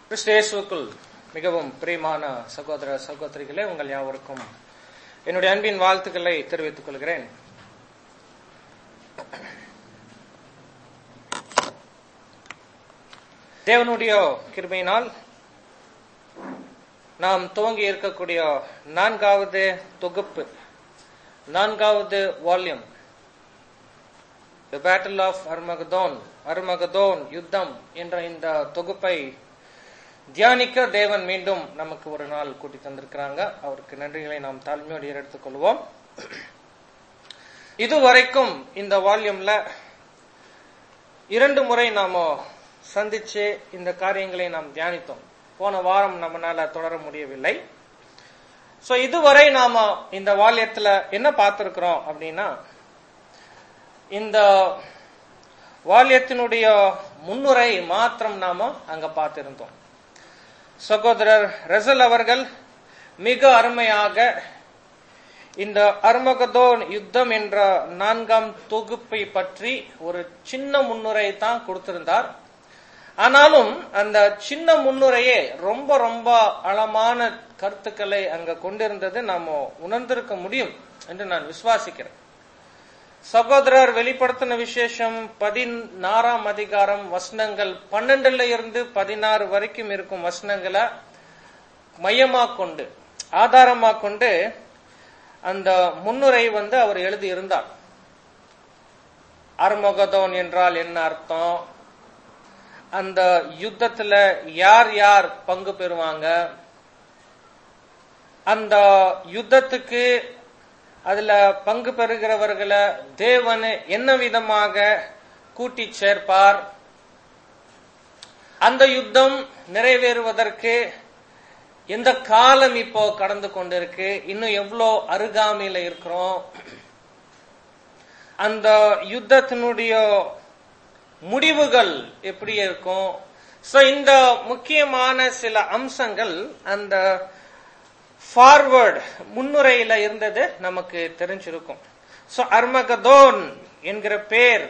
கிறிஸ்து இயேசுவுக்குள் மிகவும் பிரியமான சகோதர சகோதரிகளே உங்கள் யாவருக்கும் என்னுடைய அன்பின் வாழ்த்துக்களை தெரிவித்துக் கொள்கிறேன் தேவனுடைய கிருபையினால் நாம் துவங்கி இருக்கக்கூடிய நான்காவது தொகுப்பு நான்காவது volume the battle of Armageddon Armageddon யுத்தம் என்ற இந்த தொகுப்பை தியானிக்க தேவன் மீண்டும் நமக்கு ஒரு நாள் கூட்டி தந்திருக்கிறாங்க அவருக்கு நன்றிகளை நாம் தாழ்மையோடு எடுத்துக் கொள்வோம் இதுவரைக்கும் இந்த வால்யூம்ல இரண்டு முறை நாம சந்திச்சு இந்த காரியங்களை நாம் தியானித்தோம் போன வாரம் நம்மளால தொடர முடியவில்லை சோ இதுவரை நாம இந்த வால்யத்துல என்ன பார்த்திருக்கிறோம் அப்படின்னா இந்த வால்யத்தினுடைய முன்னுரை மாத்திரம் நாம அங்க பார்த்திருந்தோம் சகோதரர் ரசல் அவர்கள் மிக அருமையாக இந்த அர்மகதோன் யுத்தம் என்ற நான்காம் தொகுப்பை பற்றி ஒரு சின்ன முன்னுரை தான் கொடுத்திருந்தார் ஆனாலும் அந்த சின்ன முன்னுரையே ரொம்ப ரொம்ப ஆழமான கருத்துக்களை அங்க கொண்டிருந்தது நாம உணர்ந்திருக்க முடியும் என்று நான் விசுவாசிக்கிறேன் சகோதரர் வெளிப்படுத்தின விசேஷம் பதினாறாம் அதிகாரம் வசனங்கள் பன்னெண்டுல இருந்து பதினாறு வரைக்கும் இருக்கும் வசனங்களை மையமா கொண்டு ஆதாரமா கொண்டு அந்த முன்னுரை வந்து அவர் எழுதி இருந்தார் அர்மகதோன் என்றால் என்ன அர்த்தம் அந்த யுத்தத்துல யார் யார் பங்கு பெறுவாங்க அந்த யுத்தத்துக்கு அதுல பங்கு பெறுகிறவர்களை தேவன் என்ன விதமாக கூட்டி சேர்ப்பார் அந்த யுத்தம் நிறைவேறுவதற்கு எந்த காலம் இப்போ கடந்து கொண்டிருக்கு இன்னும் எவ்வளோ அருகாமையில இருக்கிறோம் அந்த யுத்தத்தினுடைய முடிவுகள் எப்படி இருக்கும் சோ இந்த முக்கியமான சில அம்சங்கள் அந்த ஃபார்வர்ட் முன்னுரையில இருந்தது நமக்கு தெரிஞ்சிருக்கும் சோ அர்மகதோன் என்கிற பேர்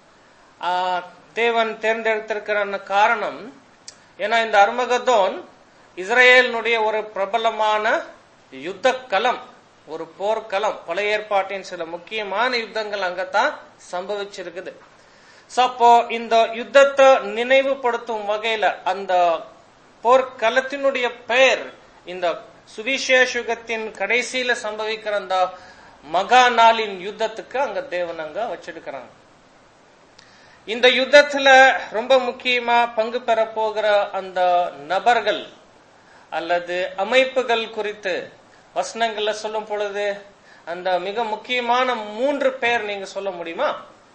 தேவன் தேர்ந்தெடுத்திருக்கிற காரணம் ஏன்னா இந்த அர்மகதோன் இஸ்ரேலினுடைய ஒரு பிரபலமான யுத்த களம் ஒரு போர்க்களம் பழைய ஏற்பாட்டின் சில முக்கியமான யுத்தங்கள் அங்கத்தான் சம்பவிச்சிருக்குது அப்போ இந்த யுத்தத்தை நினைவுபடுத்தும் வகையில அந்த போர்க்களத்தினுடைய பெயர் இந்த சுவிசேஷுகத்தின் கடைசியில சம்பவிக்கிற அந்த மகா நாளின் யுத்தத்துக்கு அங்க தேவன் அங்க வச்சிருக்கிறாங்க இந்த யுத்தத்துல ரொம்ப முக்கியமா பங்கு பெற போகிற அந்த நபர்கள் அல்லது அமைப்புகள் குறித்து வசனங்கள்ல சொல்லும் பொழுது அந்த மிக முக்கியமான மூன்று பேர் நீங்க சொல்ல முடியுமா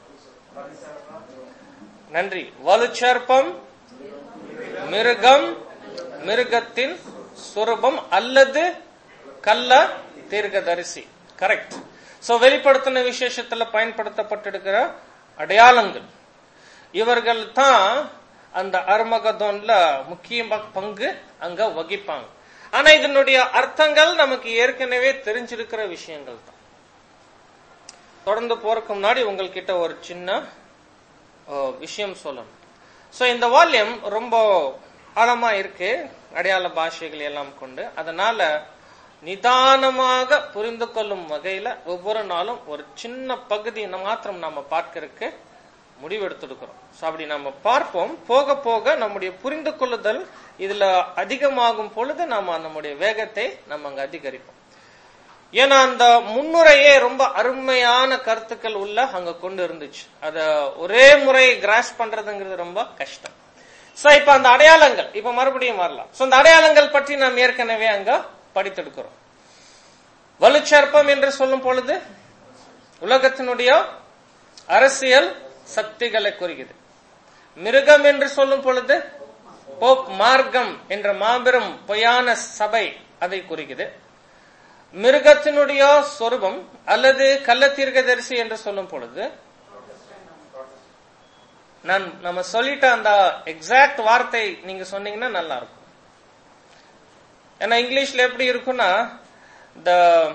நன்றி வலுச்சர்ப்பம் மிருகம் மிருகத்தின் சுரூபம் அல்லது கள்ள தீர்க்கதரிசி கரெக்ட் சோ வெளிப்படுத்தின விசேஷத்துல பயன்படுத்தப்பட்டிருக்கிற அடையாளங்கள் இவர்கள் தான் அந்த அர்மகதோன்ல முக்கிய பங்கு அங்க வகிப்பாங்க ஆனா இதனுடைய அர்த்தங்கள் நமக்கு ஏற்கனவே தெரிஞ்சிருக்கிற விஷயங்கள் தான் தொடர்ந்து போறதுக்கு முன்னாடி உங்கள்கிட்ட ஒரு சின்ன விஷயம் சொல்லணும் சோ இந்த வால்யம் ரொம்ப ஆழமா இருக்கு அடையாள பாஷைகள் எல்லாம் கொண்டு அதனால நிதானமாக புரிந்து கொள்ளும் வகையில ஒவ்வொரு நாளும் ஒரு சின்ன பகுதி மாத்திரம் நாம பார்க்கறதுக்கு முடிவெடுத்திருக்கிறோம் அப்படி நம்ம பார்ப்போம் போக போக நம்முடைய புரிந்து கொள்ளுதல் இதுல அதிகமாகும் பொழுது நாம நம்முடைய வேகத்தை நம்ம அங்க அதிகரிப்போம் ஏன்னா அந்த முன்னுரையே ரொம்ப அருமையான கருத்துக்கள் உள்ள அங்க கொண்டு இருந்துச்சு அத ஒரே முறை கிராஸ் பண்றதுங்கிறது ரொம்ப கஷ்டம் சோ இப்ப அந்த அடையாளங்கள் இப்ப மறுபடியும் வரலாம் சோ அந்த அடையாளங்கள் பற்றி நாம் ஏற்கனவே அங்க படித்தெடுக்கிறோம் வலுச்சர்ப்பம் என்று சொல்லும் பொழுது உலகத்தினுடைய அரசியல் சக்திகளை குறிக்குது மிருகம் என்று சொல்லும் பொழுது போப் மார்க்கம் என்ற மாபெரும் பொய்யான சபை அதை குறிக்குது மிருகத்தினுடைய சொரூபம் அல்லது கள்ளத்தீர்க்கதரிசி என்று சொல்லும் பொழுது நான் நம்ம சொல்லிட்ட அந்த எக்ஸாக்ட் வார்த்தை நீங்க சொன்னீங்கன்னா நல்லா இருக்கும் ஏன்னா இங்கிலீஷ்ல எப்படி இருக்கும்னா the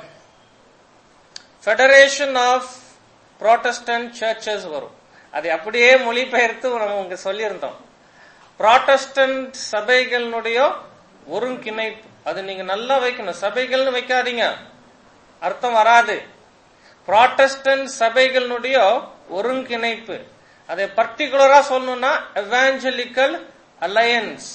federation of Protestant churches வரும் அதை அப்படியே மொழிபெயர்த்து நம்ம உங்க சொல்லியிருந்தோம் ப்ராட்டஸ்டன்ட் சபைகளினுடைய ஒருங்கிணைப்பு அது நீங்க நல்லா வைக்கணும் சபைகள்னு வைக்காதீங்க அர்த்தம் வராது ப்ராட்டஸ்டன்ட் சபைகளினுடைய ஒருங்கிணைப்பு அதை பர்டிகுலரா சொல்லணும்னா எவாஞ்சலிக்கல் அலையன்ஸ்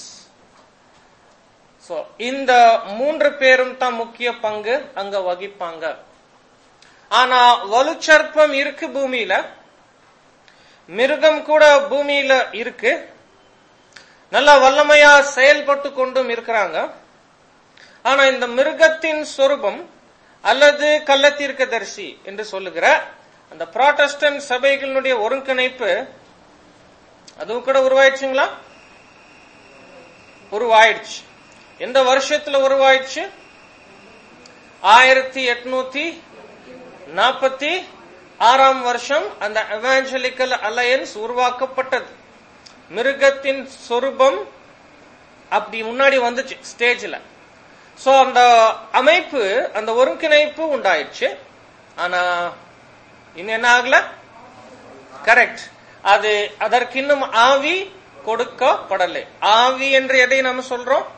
சோ இந்த மூன்று பேரும் தான் முக்கிய பங்கு அங்க வகிப்பாங்க ஆனா வலுச்சற்பம் இருக்கு பூமியில மிருகம் கூட பூமியில இருக்கு நல்ல வல்லமையா செயல்பட்டு கொண்டும் இருக்கிறாங்க ஆனா இந்த மிருகத்தின் சொரூபம் அல்லது கள்ளத்தீர்க்கதரிசி என்று சொல்லுகிற அந்த ப்ராட்டஸ்டன்ட் சபைகளினுடைய ஒருங்கிணைப்பு அதுவும் கூட உருவாயிடுச்சுங்களா உருவாயிடுச்சு எந்த வருஷத்துல உருவாயிடுச்சு ஆயிரத்தி எட்நூத்தி நாற்பத்தி ஆறாம் வருஷம் அந்த எவாஞ்சலிக்கல் அலையன்ஸ் உருவாக்கப்பட்டது மிருகத்தின் சொரூபம் அப்படி முன்னாடி வந்துச்சு ஸ்டேஜ்ல சோ அந்த அமைப்பு அந்த ஒருங்கிணைப்பு உண்டாயிடுச்சு ஆனா இன்னும் என்ன ஆகல கரெக்ட் அது அதற்கு இன்னும் ஆவி கொடுக்கப்படலை ஆவி என்று எதை நம்ம சொல்றோம்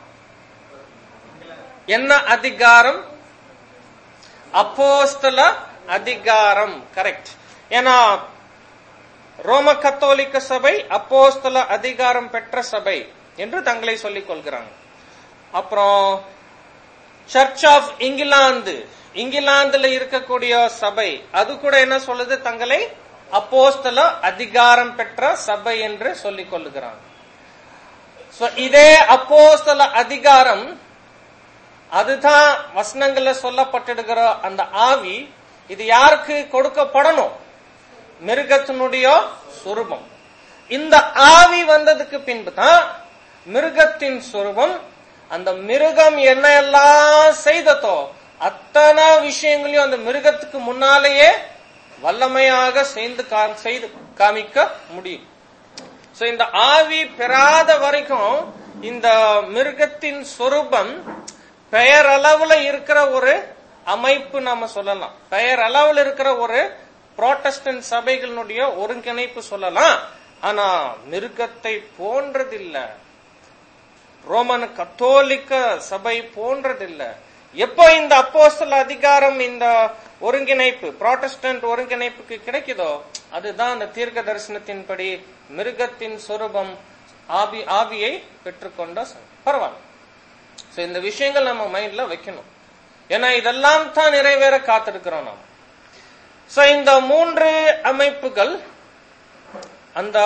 என்ன அதிகாரம் அப்போஸ்தல அதிகாரம் கரெக்ட் ஏன்னா ரோம கத்தோலிக்க சபை அப்போஸ்தல அதிகாரம் பெற்ற சபை என்று தங்களை சொல்லிக் கொள்கிறாங்க அப்புறம் சர்ச் ஆஃப் இங்கிலாந்து இங்கிலாந்துல இருக்கக்கூடிய சபை அது கூட என்ன சொல்லுது தங்களை அப்போஸ்தல அதிகாரம் பெற்ற சபை என்று சொல்லிக் கொள்ளுகிறாங்க So, இதே அப்போஸ்தல அதிகாரம் அதுதான் வசனங்கள்ல சொல்லப்பட்டிருக்கிற அந்த ஆவி இது யாருக்கு கொடுக்கப்படணும் மிருகத்தினுடைய சுரூபம் இந்த ஆவி வந்ததுக்கு பின்பு தான் மிருகத்தின் சுரூபம் அந்த மிருகம் என்ன எல்லாம் செய்ததோ அத்தனை விஷயங்களையும் அந்த மிருகத்துக்கு முன்னாலேயே வல்லமையாக செய்து கா- செய்து காமிக்க முடியும் சோ இந்த ஆவி பெறாத வரைக்கும் இந்த மிருகத்தின் சொரூபம் பெயரளவுல இருக்கிற ஒரு அமைப்பு நாம சொல்லலாம் பெயரளவுல இருக்கிற ஒரு புரோட்டஸ்டன்ட் சபைகளினுடைய ஒருங்கிணைப்பு சொல்லலாம் ஆனா மிருகத்தை போன்றதில்லை ரோமன் கத்தோலிக்க சபை போன்றதில்ல எப்போ இந்த அப்போஸ்தல அதிகாரம் இந்த ஒருங்கிணைப்பு புராட்டஸ்டன்ட் ஒருங்கிணைப்புக்கு கிடைக்குதோ அதுதான் அந்த தீர்க்க தரிசனத்தின்படி மிருகத்தின் சொரூபம் ஆவி ஆவியை பெற்றுக்கொண்ட ச- பரவாயில்ல சோ இந்த விஷயங்கள் நம்ம மைண்ட்ல வைக்கணும் ஏன்னா இதெல்லாம் தான் நிறைவேற காத்திருக்கிறோம் நாம் சோ இந்த மூன்று அமைப்புகள் அந்த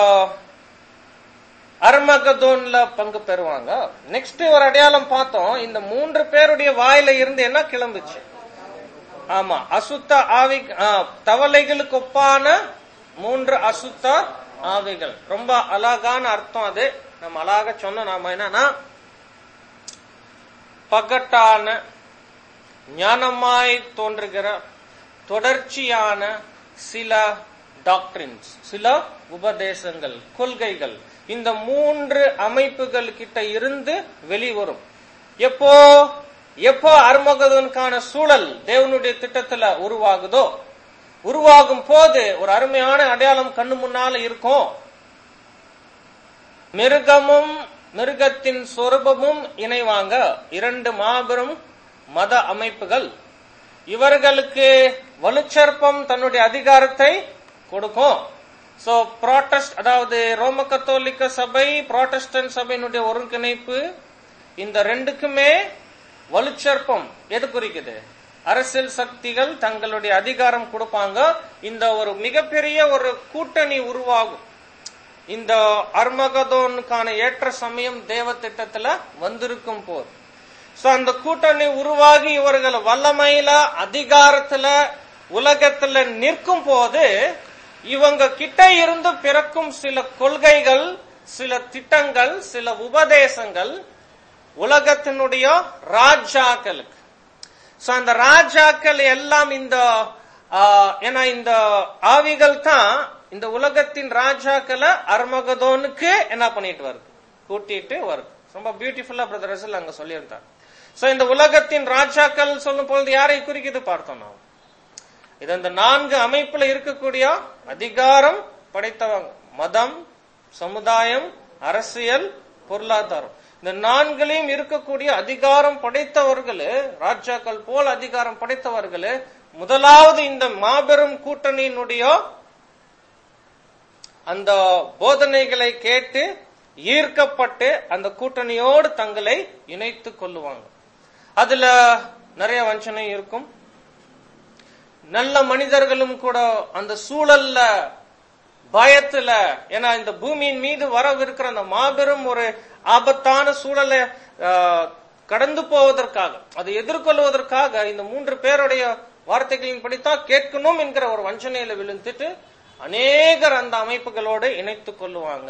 அர்மகதோன்ல பங்கு பெறுவாங்க நெக்ஸ்ட் ஒரு அடையாளம் பார்த்தோம் இந்த மூன்று பேருடைய வாயில இருந்து என்ன கிளம்புச்சு ஆமா அசுத்த ஆவி ஆ, தவளைகளுக்கு ஒப்பான மூன்று அசுத்த ஆவிகள் ரொம்ப அழகான அர்த்தம் அது நம்ம அழகாக சொன்ன நாம என்னன்னா பகட்டான ஞானமாய் தோன்றுகிற தொடர்ச்சியான சில டாக்டரின்ஸ் சில உபதேசங்கள் கொள்கைகள் இந்த மூன்று அமைப்புகள் கிட்ட இருந்து வெளிவரும் எப்போ எப்போ அருமகதனுக்கான சூழல் தேவனுடைய திட்டத்துல உருவாகுதோ உருவாகும் போது ஒரு அருமையான அடையாளம் கண்ணு முன்னால இருக்கும் மிருகமும் மிருகத்தின் சொரூபமும் இணைவாங்க இரண்டு மாபெரும் மத அமைப்புகள் இவர்களுக்கு வலுச்சற்பம் தன்னுடைய அதிகாரத்தை கொடுக்கும் சோ புராட்டஸ்ட் அதாவது ரோம கத்தோலிக்க சபை புராட்டஸ்டன்ட் சபையினுடைய ஒருங்கிணைப்பு இந்த ரெண்டுக்குமே வலுச்சற்பம் எது குறிக்குது அரசியல் சக்திகள் தங்களுடைய அதிகாரம் கொடுப்பாங்க இந்த ஒரு மிகப்பெரிய ஒரு கூட்டணி உருவாகும் இந்த அர்மகதோனுக்கான ஏற்ற சமயம் தேவ திட்டத்துல வந்திருக்கும் போது சோ அந்த கூட்டணி உருவாகி இவர்கள் வல்லமையில அதிகாரத்துல உலகத்துல நிற்கும் போது இவங்க கிட்ட இருந்து பிறக்கும் சில கொள்கைகள் சில திட்டங்கள் சில உபதேசங்கள் உலகத்தினுடைய ராஜாக்களுக்கு சோ அந்த ராஜாக்கள் எல்லாம் இந்த ஆ, ஏன்னா இந்த ஆவிகள் தான் இந்த உலகத்தின் ராஜாக்களை அர்மகதோனுக்கு என்ன பண்ணிட்டு வருது கூட்டிட்டு வருது ரொம்ப பியூட்டிஃபுல்லா பிரதர் ரசல் அங்க சொல்லியிருந்தார் சோ இந்த உலகத்தின் ராஜாக்கள் சொல்லும் பொழுது யாரை குறிக்குது பார்த்தோம் நாம் இது அந்த நான்கு அமைப்புல இருக்கக்கூடிய அதிகாரம் படைத்தவங்க மதம் சமுதாயம் அரசியல் பொருளாதாரம் இந்த நான்களையும் இருக்கக்கூடிய அதிகாரம் படைத்தவர்கள் ராஜாக்கள் போல் அதிகாரம் படைத்தவர்கள் முதலாவது இந்த மாபெரும் கூட்டணியினுடைய அந்த போதனைகளை கேட்டு ஈர்க்கப்பட்டு அந்த கூட்டணியோடு தங்களை இணைத்துக் கொள்ளுவாங்க அதுல நிறைய வஞ்சனை இருக்கும் நல்ல மனிதர்களும் கூட அந்த சூழல்ல பயத்துல ஏன்னா இந்த பூமியின் மீது வரவிருக்கிற அந்த மாபெரும் ஒரு ஆபத்தான சூழலை ஆஹ், கடந்து போவதற்காக அதை எதிர்கொள்வதற்காக இந்த மூன்று பேருடைய வார்த்தைகளின் படித்தான் கேட்கணும் என்கிற ஒரு வஞ்சனையில விழுந்துட்டு அநேகர் அந்த அமைப்புகளோடு இணைத்துக் கொள்ளுவாங்க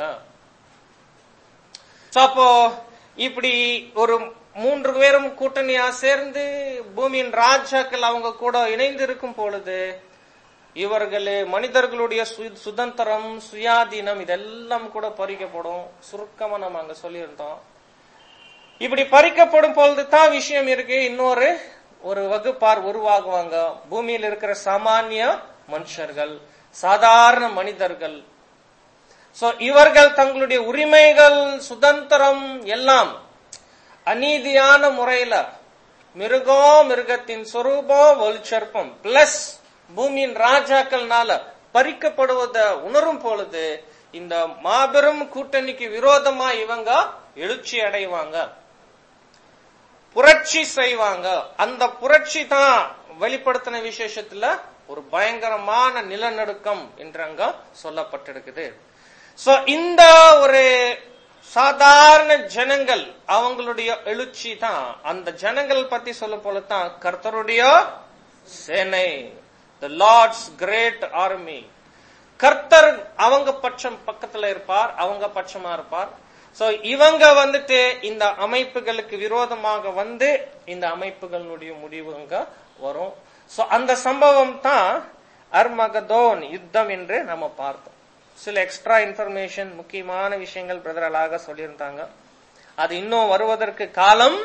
So, அப்போ இப்படி ஒரு மூன்று பேரும் கூட்டணியா சேர்ந்து பூமியின் ராஜாக்கள் அவங்க கூட இணைந்து இருக்கும் பொழுது இவர்கள் மனிதர்களுடைய சு- சுதந்திரம் சுயாதீனம் இதெல்லாம் கூட பறிக்கப்படும் சுருக்கமா நம்ம அங்க சொல்லியிருந்தோம் இப்படி பறிக்கப்படும் பொழுது தான் விஷயம் இருக்கு இன்னொரு ஒரு வகுப்பார் உருவாகுவாங்க பூமியில் இருக்கிற சாமானிய மனுஷர்கள் சாதாரண மனிதர்கள் சோ இவர்கள் தங்களுடைய உரிமைகள் சுதந்திரம் எல்லாம் அநீதியான முறையில மிருகம் மிருகத்தின் சொரூபம் ஒளிச்சற்பம் பிளஸ் பூமியின் ராஜாக்கள்னால பறிக்கப்படுவத உணரும் பொழுது இந்த மாபெரும் கூட்டணிக்கு விரோதமா இவங்க எழுச்சி அடைவாங்க புரட்சி செய்வாங்க அந்த புரட்சி தான் வெளிப்படுத்தின விசேஷத்துல ஒரு பயங்கரமான நிலநடுக்கம் என்றங்க சொல்லப்பட்டிருக்குது சோ இந்த ஒரு சாதாரண ஜனங்கள் அவங்களுடைய எழுச்சி தான் அந்த ஜனங்கள் பத்தி சொல்ல போல தான் கர்த்தருடைய சேனை த லார்ட்ஸ் கிரேட் ஆர்மி கர்த்தர் அவங்க பட்சம் பக்கத்துல இருப்பார் அவங்க பட்சமா இருப்பார் சோ இவங்க வந்துட்டு இந்த அமைப்புகளுக்கு விரோதமாக வந்து இந்த அமைப்புகளுடைய முடிவுங்க வரும் சோ அந்த சம்பவம் தான் அர்மகதோன் யுத்தம் என்று நம்ம பார்த்தோம் சில எக்ஸ்ட்ரா இன்ஃபர்மேஷன் முக்கியமான விஷயங்கள் பிரதர் அழகாக சொல்லியிருந்தாங்க அது இன்னும் வருவதற்கு காலம்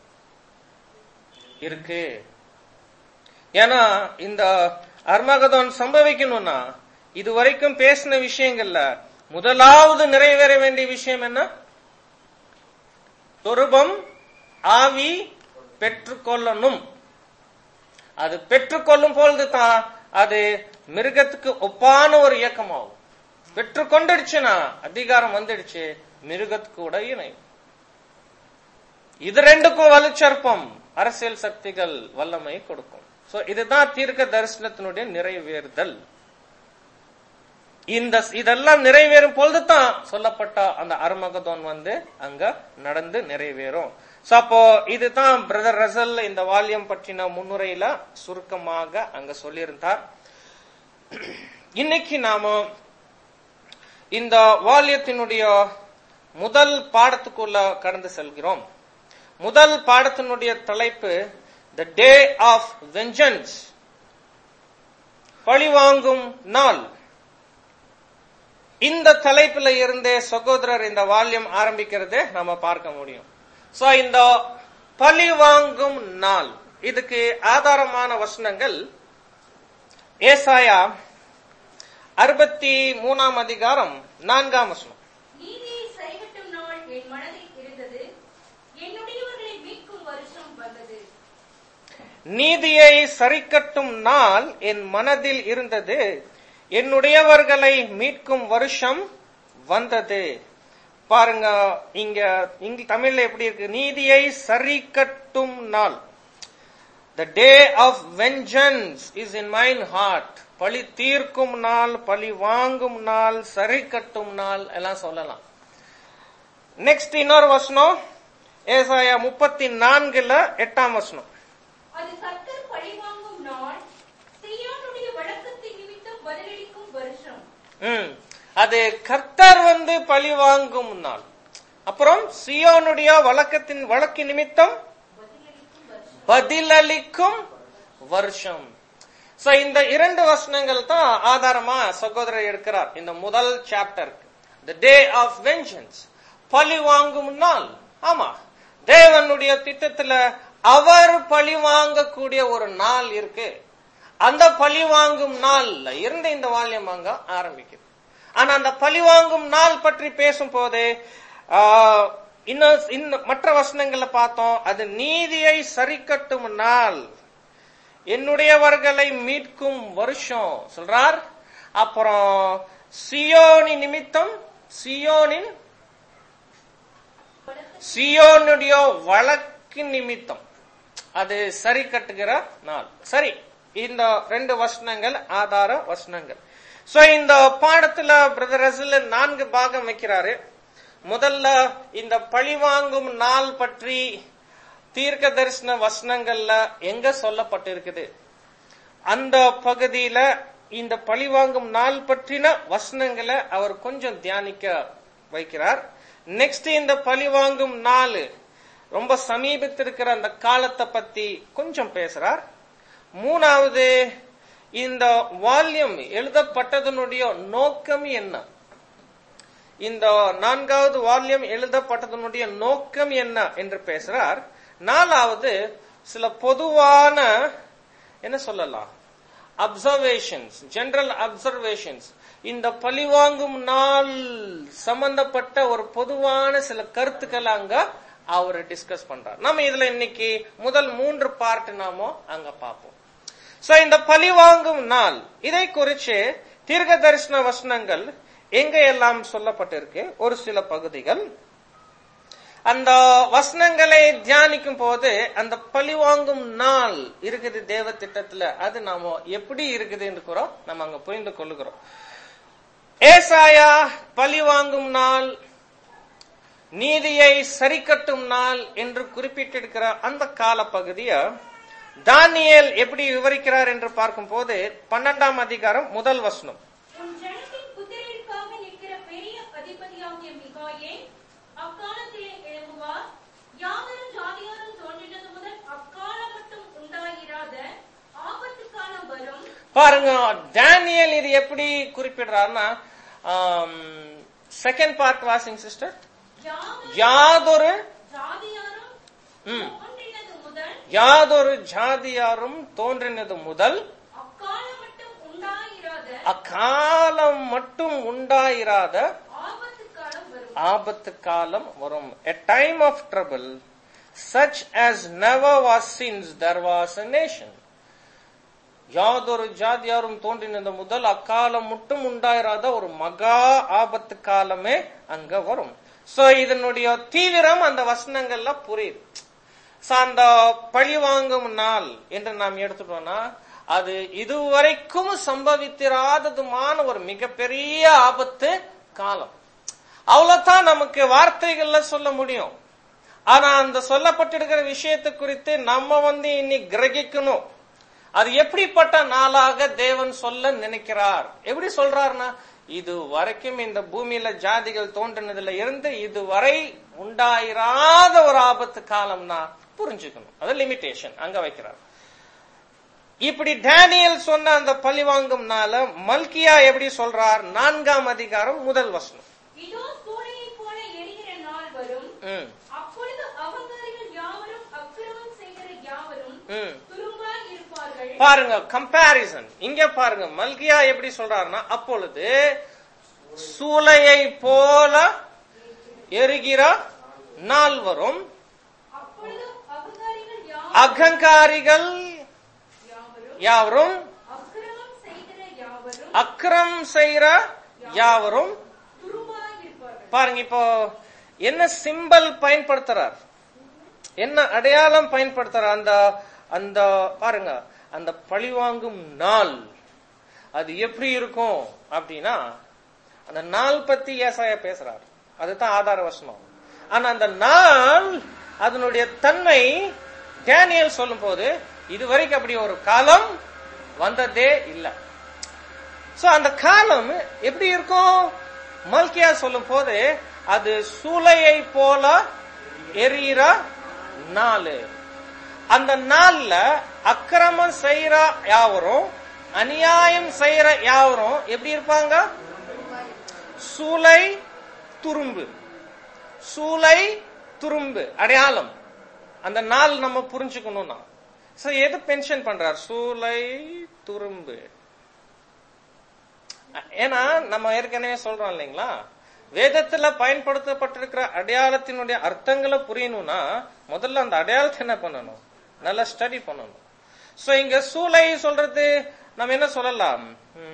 இருக்கு ஏன்னா இந்த அர்மகதோன் சம்பவிக்கணும்னா இதுவரைக்கும் பேசின விஷயங்கள்ல முதலாவது நிறைவேற வேண்டிய விஷயம் என்ன துருபம் ஆவி பெற்றுக்கொள்ளணும் அது பெற்றுக்கொள்ளும் பொழுது தான் அது மிருகத்துக்கு ஒப்பான ஒரு இயக்கமாகும் பெற்றுக்கொண்டுடுச்சுன்னா அதிகாரம் வந்துடுச்சு மிருகத்துக்கு கூட இணையும் இது ரெண்டுக்கும் வலுச்சற்பம் அரசியல் சக்திகள் வல்லமை கொடுக்கும் சோ இதுதான் தீர்க்க தரிசனத்தினுடைய நிறைவேறுதல் இந்த இதெல்லாம் நிறைவேறும் பொழுதுதான் சொல்லப்பட்ட அந்த அருமகதோன் வந்து அங்க நடந்து நிறைவேறும் சோ அப்போ இதுதான் பிரதர் ரசல் இந்த வால்யம் பற்றின முன்னுரையில சுருக்கமாக அங்க சொல்லியிருந்தார் இன்னைக்கு நாம இந்த வால்யத்தினுடைய முதல் பாடத்துக்குள்ள கடந்து செல்கிறோம் முதல் பாடத்தினுடைய தலைப்பு த டே ஆஃப் வெஞ்சன்ஸ் பழிவாங்கும் நாள் இந்த தலைப்புல இருந்தே சகோதரர் இந்த வால்யம் ஆரம்பிக்கிறது நம்ம பார்க்க முடியும் சோ இந்த பழி வாங்கும் நாள் இதுக்கு ஆதாரமான வசனங்கள் ஏசாயா அறுபத்தி மூணாம் அதிகாரம் நான்காம் வசனம் நீதியை சரிகட்டும் நாள் என் மனதில் இருந்தது என்னுடையவர்களை மீட்கும் வருஷம் வந்தது நீதியை சரிக்கட்டும் நாள் என் மனதில் இருந்தது என்னுடையவர்களை மீட்கும் வருஷம் வந்தது பாருங்க இங்க இங்க தமிழ்ல எப்படி இருக்கு நீதியை சரிக்கட்டும் நாள் the day of vengeance is in mine heart பழி தீர்க்கும் நாள் பழி வாங்கும் நாள் சரி கட்டும் நாள் எல்லாம் சொல்லலாம் நெக்ஸ்ட் இன்னொரு வசனம் ஏசாயா முப்பத்தி நான்குல எட்டாம் வசனம் அது கர்த்தர் பழிவாங்கும் நாள் சீயோனுடைய வழக்கத்தின் நிமித்தம் பதிலளிக்கும் வருஷம் ம். அது கர்த்தர் வந்து பழி வாங்கும் நாள் அப்புறம் சியோனுடைய வழக்கத்தின் வழக்கு நிமித்தம் பதிலளிக்கும் வருஷம் பதிலளிக்கும் வருஷம் சோ இந்த இரண்டு வசனங்கள் தான் ஆதாரமா சகோதரர் எடுக்கிறார் இந்த முதல் chapter the day of vengeance பழி வாங்கும் நாள் ஆமா தேவனுடைய திட்டத்துல அவர் பழி வாங்கக்கூடிய ஒரு நாள் இருக்கு அந்த பழி வாங்கும் நாள்ல இருந்து இந்த வால்யம் அங்க ஆரம்பிக்குது ஆனா அந்த பழி வாங்கும் நாள் பற்றி பேசும் போது ஆஹ், இன்னும் இன்னும் மற்ற வசனங்கள்ல பார்த்தோம் அது நீதியை சரிக்கட்டும் நாள் என்னுடையவர்களை மீட்கும் வருஷம் சொல்றார் அப்புறம் சியோனி நிமித்தம் சியோனின் சியோனுடைய வழக்கின் நிமித்தம் அது சரி கட்டுகிற நாள் சரி இந்த ரெண்டு வசனங்கள் ஆதார வசனங்கள் சோ இந்த பாடத்துல பிரதர் ரசில் நான்கு பாகம் வைக்கிறாரு முதல்ல இந்த பழிவாங்கும் நாள் பற்றி தீர்க்க தரிசன வசனங்கள்ல எங்க சொல்லப்பட்டிருக்குது அந்த பகுதியில இந்த பழிவாங்கும் நாள் பற்றின வசனங்களை அவர் கொஞ்சம் தியானிக்க வைக்கிறார் நெக்ஸ்ட் இந்த பழிவாங்கும் நாள் ரொம்ப சமீபத்திருக்கிற அந்த காலத்தை பத்தி கொஞ்சம் பேசுறார் மூணாவது இந்த வால்யூம் எழுதப்பட்டதனுடைய நோக்கம் என்ன இந்த நான்காவது வால்யூம் எழுதப்பட்டதனுடைய நோக்கம் என்ன என்று பேசுறார் நாலாவது சில பொதுவான என்ன சொல்லலாம் அப்சர்வேஷன்ஸ் ஜெனரல் அப்சர்வேஷன்ஸ் இந்த பழிவாங்கும் நாள் சம்பந்தப்பட்ட ஒரு பொதுவான சில கருத்துக்களை அங்க அவர் டிஸ்கஸ் பண்றார் நம்ம இதுல இன்னைக்கு முதல் மூன்று பார்ட் நாமோ அங்க பார்ப்போம் சோ இந்த பழிவாங்கும் நாள் இதை குறித்து தீர்க்க தரிசன வசனங்கள் எங்க எல்லாம் சொல்லப்பட்டிருக்கு ஒரு சில பகுதிகள் அந்த வசனங்களை தியானிக்கும் போது அந்த பழிவாங்கும் நாள் இருக்குது தேவ திட்டத்துல அது நாம எப்படி இருக்குது என்று கூட நம்ம அங்க புரிந்து கொள்ளுகிறோம் ஏசாயா பழிவாங்கும் நாள் நீதியை சரிக்கட்டும் நாள் என்று குறிப்பிட்டிருக்கிற அந்த கால பகுதிய தானியேல் எப்படி விவரிக்கிறார் என்று பார்க்கும் போது பன்னெண்டாம் அதிகாரம் முதல் வசனம் உன் ஜனத்தின் புத்திரருக்காக நிற்கிற பெரிய அதிபதியாகிய மிகாயேல் அக்காலத்திலே எழும்புவார் யாவரும் ஜாதியாரும் தோன்றினது முதல் அக்காலம் மட்டும் உண்டாயிராத ஆபத்து காலம் வரும் பாருங்க டேனியல் இது எப்படி குறிப்பிடுறாருன்னா செகண்ட் பார்ட் வாசிங் சிஸ்டர் யாவரும் யாதொரு ஜாதியாரும் ம். தோன்றினது முதல் யாதொரு ஜாதியாரும் தோன்றினது முதல் அக்காலம் மட்டும் உண்டாயிராத அக்காலம் மட்டும் உண்டாயிராத ஆபத்து காலம் வரும் ஆபத்து காலம் வரும் a time of trouble such as never was since there was a nation யாதொரு ஜாதியாரும் தோன்றினது முதல் அக்காலம் மட்டும் உண்டாயிராத ஒரு மகா ஆபத்து காலமே அங்க வரும் சோ இதனுடைய தீவிரம் அந்த வசனங்கள்ல புரியுது So, அந்த பழிவாங்கும் நாள் என்று நாம் எடுத்துட்டோம்னா அது இதுவரைக்கும் சம்பவித்திராததுமான ஒரு மிகப்பெரிய ஆபத்து காலம் அவ்வளவுதான் நமக்கு வார்த்தைகள்ல சொல்ல முடியும் ஆனா அந்த சொல்லப்பட்டிருக்கிற விஷயத்தை குறித்து நம்ம வந்து இன்னி கிரகிக்கணும் அது எப்படிப்பட்ட நாளாக தேவன் சொல்ல நினைக்கிறார் எப்படி சொல்றாருன்னா இது வரைக்கும் இந்த பூமியில ஜாதிகள் தோன்றினதுல இருந்து இதுவரை உண்டாயிராத ஒரு ஆபத்து காலம்னா புரிஞ்சுக்கணும் அது லிமிடேஷன் அங்க வைக்கிறார் இப்படி டேனியல் சொன்ன அந்த பழிவாங்கும் நாள மல்கியா எப்படி சொல்றார் நான்காம் அதிகாரம் முதல் வசனம் இதோ சூளையைப் போல எரிகிற நாள் வரும் ம், அப்பொழுது அவகாரிகள் யாவரும் அக்கிரமம் செய்கிற யாவரும் ம். துரும்பாய் இருப்பார்கள் பாருங்க கம்பாரிசன் இங்க பாருங்க மல்கியா எப்படி சொல்றாருன்னா அப்பொழுது சூளையை போல எரிகிற நாள் வரும் அப்பொழுது அவகாரிகள் யாவரும் அகங்காரிகள் யாவரும் யாவரும் அக்கிரமம் செய்கிற யாவரும் அக்கிரம் செய்யற யாவரும் துரும்பாய் இருப்பார்கள் பாருங்க இப்போ என்ன சிம்பல் பயன்படுத்துறார் என்ன அடையாளம் பயன்படுத்துறார் அந்த அந்த பாருங்க அந்த பழிவாங்கும் நாள் அது எப்படி இருக்கும் அப்படின்னா அந்த நாள் பத்தி ஏசாயா பேசுறார் அதுதான் ஆதார வசனம் ஆனா அந்த நாள் அதனுடைய தன்மை டேனியல் சொல்லும் போது இதுவரைக்கும் அப்படி ஒரு காலம் வந்ததே இல்லை சோ அந்த காலம் எப்படி இருக்கும் மல்கியா சொல்லும் போது அது சூளையை போல எரியிற நாள் அந்த நாள்ல அக்கிரமம் செய்யற யாவரும் அநியாயம் செய்யற யாவரும் எப்படி இருப்பாங்க சூளை துரும்பு சூளை துரும்பு அடையாளம் அந்த நாள் நம்ம புரிஞ்சுக்கணும்னா சோ எது பென்ஷன் பண்றார் சூளை துரும்பு ஏன்னா நம்ம ஏற்கனவே சொல்றோம் இல்லைங்களா வேதத்துல பயன்படுத்தப்பட்டிருக்கிற அடையாளத்தினுடைய அர்த்தங்களை புரியணும்னா முதல்ல அந்த அடையாளத்தை என்ன பண்ணணும் நல்லா ஸ்டடி பண்ணணும் சோ இங்க சூளை சொல்றது நம்ம என்ன சொல்லலாம்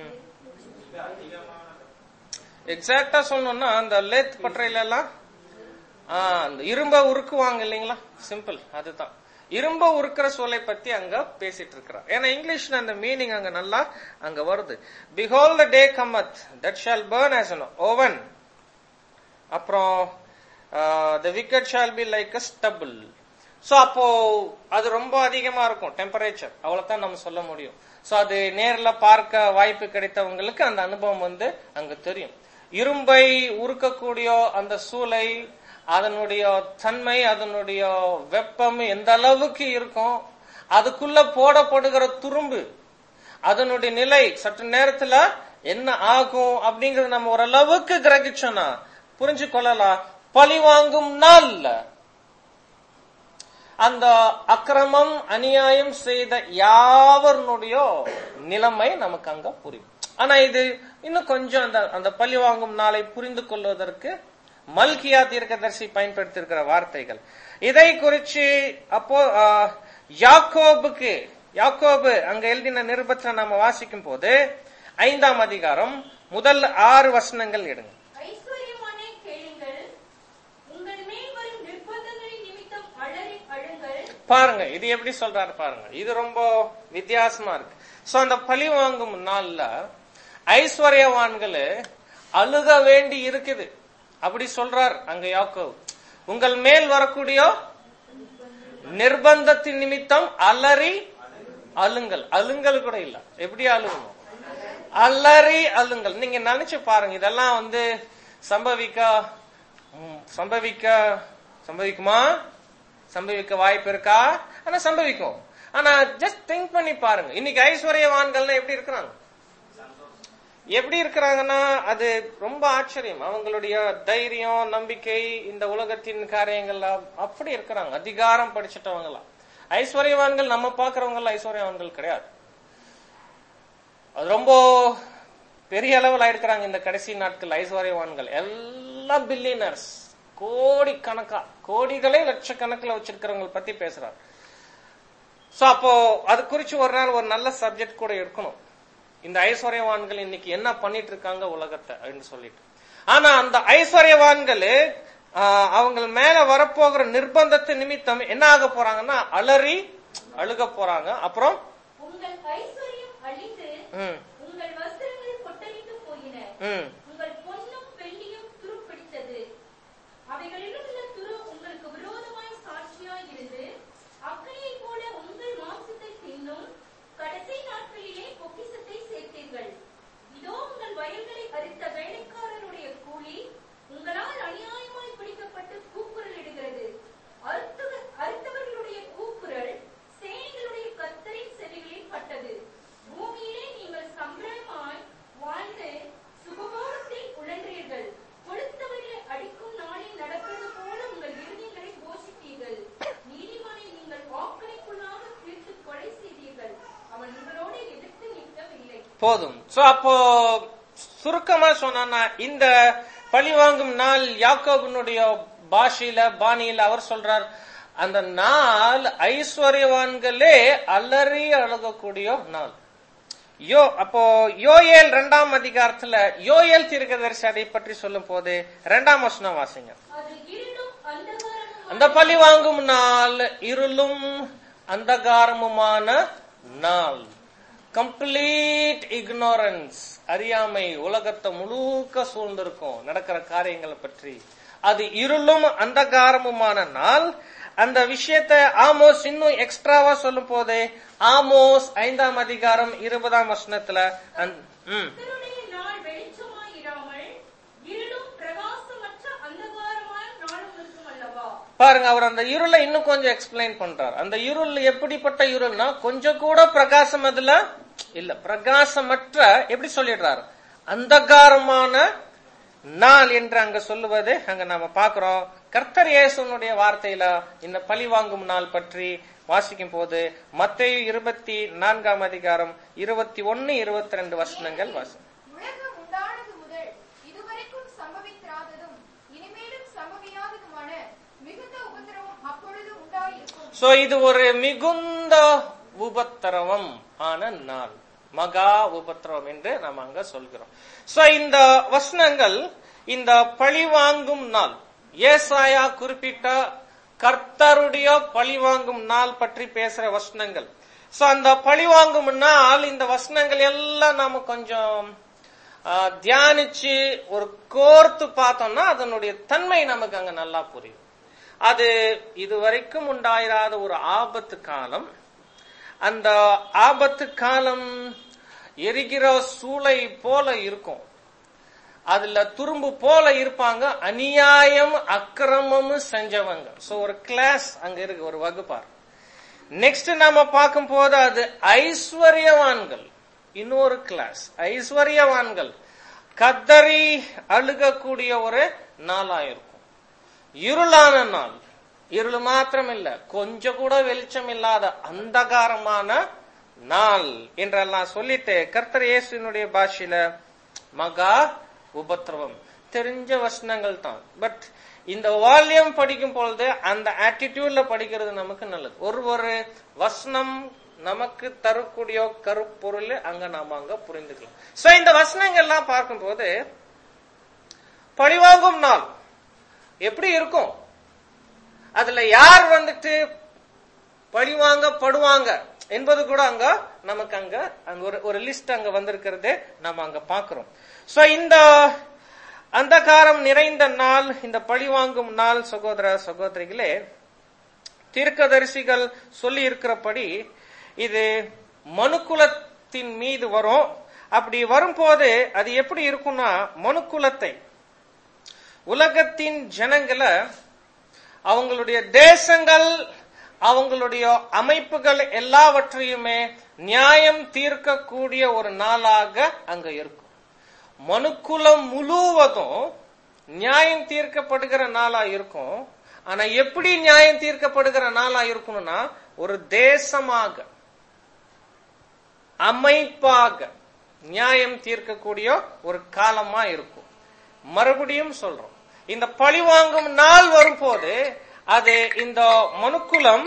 எக்ஸாக்டா சொல்லணும்னா அந்த லேத் பற்றையில எல்லாம் ஆ, அந்த இரும்ப உருக்குவாங்க இல்லைங்களா சிம்பிள் அதுதான் இரும்ப உருக்குற சூளை பத்தி அங்க பேசிட்டு இருக்கிறார் ஏன்னா இங்கிலீஷ்ல அந்த மீனிங் அங்க நல்லா அங்க வருது behold the day cometh that shall burn as an oven அப்புறம் the wicked shall be like a stubble so அப்போ அது ரொம்ப அதிகமா இருக்கும் டெம்பரேச்சர் அவ்வளவுதான் நம்ம சொல்ல முடியும் சோ அது நேர்ல பார்க்க வாய்ப்பு கிடைத்தவங்களுக்கு அந்த அனுபவம் வந்து அங்க தெரியும் இரும்பை உருக்கக்கூடிய அந்த சூளை அதனுடைய தன்மை அதனுடைய வெப்பம் எந்த அளவுக்கு இருக்கும் அதுக்குள்ள போடப்படுகிற துரும்பு அதனுடைய நிலை சற்று நேரத்துல என்ன ஆகும் அப்படிங்கறது நம்ம ஓரளவுக்கு கிரகிச்சோம்னா புரிஞ்சு கொள்ளலாம் பழி வாங்கும் நாள்ல அந்த அக்கிரமம் அநியாயம் செய்த யாவருடைய நிலைமை நமக்கு அங்க புரியும் ஆனா இது இன்னும் கொஞ்சம் அந்த அந்த பழி வாங்கும் நாளை புரிந்து கொள்வதற்கு மல்கியா தீர்க்கதரிசி பயன்படுத்தியிருக்கிற வார்த்தைகள் இதை குறிச்சு அப்போ ஆ, யாக்கோபுக்கு யாக்கோபு அங்க எழுதின நிருபத்தை நாம வாசிக்கும் போது ஐந்தாம் அதிகாரம் முதல் ஆறு வசனங்கள் எடுங்க ஐஸ்வர்யமானே கேளுங்கள் உங்கள் மேல் வரும் நிர்பந்தங்களின் நிமித்தம் அலறி அழுங்கள் பாருங்க இது எப்படி சொல்றாரு பாருங்க இது ரொம்ப வித்தியாசமா இருக்கு சோ அந்த பழி வாங்கும் நாள்ல ஐஸ்வர்யவான்கள் அழுக வேண்டி இருக்குது அப்படி சொல்றார் அங்க யாக்கோவ் உங்கள் மேல் வரக்கூடிய நிர்பந்தத்தின் நிமித்தம் அலறி அழுங்கள் அழுங்கள் கூட இல்ல எப்படி அழுகணும் அலறி அழுங்கள் நீங்க நினைச்சு பாருங்க இதெல்லாம் வந்து சம்பவிக்க ம், சம்பவிக்க சம்பவிக்குமா சம்பவிக்க வாய்ப்பு இருக்கா ஆனா சம்பவிக்கும் ஆனா ஜஸ்ட் திங்க் பண்ணி பாருங்க இன்னைக்கு ஐஸ்வர்யவான்கள்னா எப்படி இருக்கிறாங்க எப்படி இருக்கிறாங்கன்னா அது ரொம்ப ஆச்சரியம் அவங்களுடைய தைரியம் நம்பிக்கை இந்த உலகத்தின் காரியங்கள்ல அப்படி இருக்கிறாங்க அதிகாரம் படிச்சிட்டவங்களாம் ஐஸ்வர்யவான்கள் நம்ம பாக்குறவங்க எல்லாம் ஐஸ்வர்யவான்கள் கிடையாது அது ரொம்ப பெரிய அளவில் இருக்கிறாங்க இந்த கடைசி நாட்கள் ஐஸ்வர்யவான்கள் எல்லாம் பில்லியனர்ஸ் கோடி கணக்கா கோடிகளே லட்சக்கணக்கில் வச்சிருக்கிறவங்க பத்தி பேசுறாரு சோ அப்போ அது குறிச்சு ஒரு நாள் ஒரு நல்ல சப்ஜெக்ட் கூட எடுக்கணும் இந்த ஐஸ்வர்யவான்கள் இன்னைக்கு என்ன பண்ணிட்டு இருக்காங்க உலகத்தை அப்படின்னு சொல்லிட்டு ஆனா அந்த ஐஸ்வர்யவான்கள் ஆஹ், அவங்க மேல வரப்போகிற நிர்பந்தத்து நிமித்தம் என்ன ஆக போறாங்கன்னா அலறி அழுக போறாங்க அப்புறம் உங்கள் ஐஸ்வர்யம் அழிந்து ம், உங்கள் வஸ்திரங்கள் கொட்டளித்து போயின ம், உங்கள் பொன்னும் வெள்ளியும் துருப்பிடித்தது அவைகளிலும் உள்ள துரு உங்களுக்கு விரோதமாய் சாட்சியாய் இருந்து அக்கனியைப் போல உங்கள் மாம்சத்தை தின்னும் கடைசி நாட்களிலே பொக்கிசத்தை சேர்த்தீர்கள் இதோ உங்கள் வயல்களை அரித்த வேலைக்காரருடைய கூலி உங்களால் அநியாயமாய் பிடிக்கப்பட்டு கூக்குரலிடுகிறது அறுத்தவர் அறுத்தவர்களுடைய கூக்குரல் சேனைகளுடைய கர்த்தரின் செவிகளில் பட்டது பூமியிலே நீங்கள் சம்பிரமாய் வாழ்ந்து சுகபோகத்தில் உழன்றீர்கள் கொளுத்தவர்களை அடிக்கும் நாளில் நடப்பது போல உங்கள் இருதயங்களை போஷித்தீர்கள் நீதிமானை நீங்கள் வாக்களிக்குள்ளாக தீர்த்து கொலை செய்தீர்கள் அவன் உங்களோடு எதிர்த்து நிற்கவில்லை போதும் சோ அப்போ சுருக்கமா சொன்னா இந்த பழி வாங்கும் நாள் யாக்கோபினுடைய பாஷையில பாணியில அவர் சொல்றார் அந்த நாள் ஐஸ்வர்யவான்களே அலறி அழகக்கூடிய நாள் யோ அப்போ யோயேல் இரண்டாம் அதிகாரத்துல யோயேல் தீர்க்கதரிசி அதை பற்றி சொல்லும் போது இரண்டாம் வசனம் வாசிங்க அது இருளும் அந்தகாரமும் அந்த பழி வாங்கும் நாள் இருளும் அந்தகாரமுமான நாள் கம்ப்ளீட் இக்னோரன்ஸ் அறியாமை உலகத்தை முழுக்க சூழ்ந்திருக்கும் நடக்கிற காரியங்களை பற்றி அது இருளும் அந்தகாரமுமான நாள் அந்த விஷயத்தை ஆமோஸ் இன்னும் எக்ஸ்ட்ராவா சொல்லும் போது ஆமோஸ் ஐந்தாம் அதிகாரம் இருபதாம் வசனத்துல அந்த- ம் கர்த்தருடைய நாள் வெளிச்சமாயிராமல் இருளும் பிரகாசமற்ற அந்தகாரமான நாளும் இருக்கும் அல்லவா பாருங்க அவர் அந்த இருளை இன்னும் கொஞ்சம் எக்ஸ்பிளைன் பண்றார் அந்த இருள் எப்படிப்பட்ட இருள்னா கொஞ்சம் கூட பிரகாசம் அதுல இல்ல பிரகாசமற்ற எப்படி சொல்லிடுறார் அந்தகாரமான நாள் என்று அங்க சொல்லுவது அங்க நாம பாக்குறோம் கர்த்தர் இயேசுனுடைய வார்த்தையில இந்த பழி வாங்கும் நாள் பற்றி வாசிக்கும் போது மத்தேயு இருபத்தி நான்காம் அதிகாரம் இருபத்தி ஒன்னு இருபத்தி ரெண்டு வசனங்கள் வாசி உலகம் உண்டானது முதல் இதுவரைக்கும் சம்பவித்திராததும் இனிமேலும் சம்பவியாது சோ இது ஒரு மிகுந்த உபத்திரவம் ஆன நாள் மகா உபத்திரவம் என்று நாம் அங்க சொல்கிறோம் சோ இந்த வசனங்கள் இந்த பழிவாங்கும் நாள் ஏசாயா குறிப்பிட்ட கர்த்தருடைய பழிவாங்கும் நாள் பற்றி பேசுற வசனங்கள் சோ அந்த பழிவாங்கும் நாள் இந்த வசனங்கள் எல்லாம் நாம கொஞ்சம் ஆ, தியானிச்சு ஒரு கோர்த்து பார்த்தோம்னா அதனுடைய தன்மை நமக்கு அங்க நல்லா புரியும் அது இதுவரைக்கும் உண்டாயிராத ஒரு ஆபத்து காலம் அந்த ஆபத்து காலம் எரிகிற சூளை போல இருக்கும் அதுல துரும்பு போல இருப்பாங்க அநியாயம் அக்கிரமம் செஞ்சவங்க சோ ஒரு கிளாஸ் அங்க இருக்கு ஒரு வகுப்பார் நெக்ஸ்ட் நாம பார்க்கும் போது அது ஐஸ்வர்யவான்கள் இன்னொரு கிளாஸ் ஐஸ்வர்யவான்கள் கத்தரி அழுகக்கூடிய ஒரு நாளா இருக்கும் இருளான நாள் இருள் மாத்திரம் இல்ல கொஞ்சம் கூட வெளிச்சம் இல்லாத அந்தகாரமான நாள் என்றெல்லாம் சொல்லிட்டு கர்த்தர் இயேசுனுடைய பாஷையில மகா உபத்திரவம் தெரிஞ்ச வசனங்கள் தான் பட் இந்த வால்யூம் படிக்கும் பொழுது அந்த ஆட்டிடியூட்ல படிக்கிறது நமக்கு நல்லது ஒரு ஒரு வசனம் நமக்கு தரக்கூடிய கருப்பொருள் அங்க நாம அங்க புரிந்துக்கலாம் சோ இந்த வசனங்கள்லாம் பார்க்கும்போது பழிவாங்கும் நாள் எப்படி இருக்கும் அதுல யார் வந்துட்டு பழிவாங்கப்படுவாங்க என்பது கூட அங்க நமக்கு அங்க அங்க ஒரு ஒரு லிஸ்ட் அங்க வந்திருக்கிறது நம்ம அங்க பாக்குறோம் சோ இந்த அந்தகாரம் நிறைந்த நாள் இந்த பழிவாங்கும் நாள் சகோதர சகோதரிகளே தீர்க்கதரிசிகள் சொல்லி இருக்கிறபடி இது மனுக்குலத்தின் மீது வரும் அப்படி வரும்போது அது எப்படி இருக்கும்னா மனுக்குலத்தை உலகத்தின் ஜனங்களை அவங்களுடைய தேசங்கள் அவங்களுடைய அமைப்புகள் எல்லாவற்றையுமே நியாயம் தீர்க்கக்கூடிய ஒரு நாளாக அங்க இருக்கும் மனுக்குலம் முழுவதும் நியாயம் தீர்க்கப்படுகிற நாளா இருக்கும் ஆனா எப்படி நியாயம் தீர்க்கப்படுகிற நாளா இருக்கணும்னா ஒரு தேசமாக அமைப்பாக நியாயம் தீர்க்கக்கூடிய ஒரு காலமா இருக்கும் மறுபடியும் சொல்றோம் இந்த பழிவாங்கும் நாள் வரும்போது அது இந்த மனுக்குலம்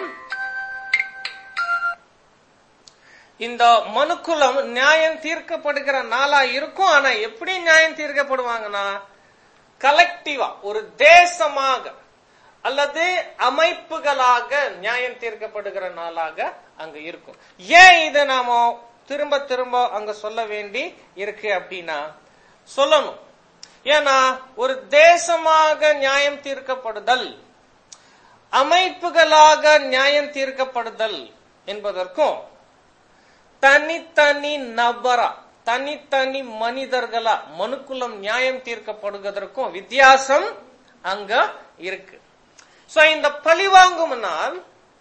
இந்த மனுக்குலம் நியாயம் தீர்க்கப்படுகிற நாளா இருக்கும் ஆனா எப்படி நியாயம் தீர்க்கப்படுவாங்கன்னா கலெக்டிவா ஒரு தேசமாக அல்லது அமைப்புகளாக நியாயம் தீர்க்கப்படுகிற நாளாக அங்க இருக்கும் ஏன் இதை நாம திரும்ப திரும்ப அங்க சொல்ல வேண்டி இருக்கு அப்படின்னா சொல்லணும் ஏன்னா ஒரு தேசமாக நியாயம் தீர்க்கப்படுதல் அமைப்புகளாக நியாயம் தீர்க்கப்படுதல் என்பதற்கும் தனித்தனி நபரா தனித்தனி மனிதர்களா மனுக்குலம் நியாயம் தீர்க்கப்படுவதற்கும் வித்தியாசம் அங்க இருக்கு சோ இந்த பழிவாங்கும் நாள்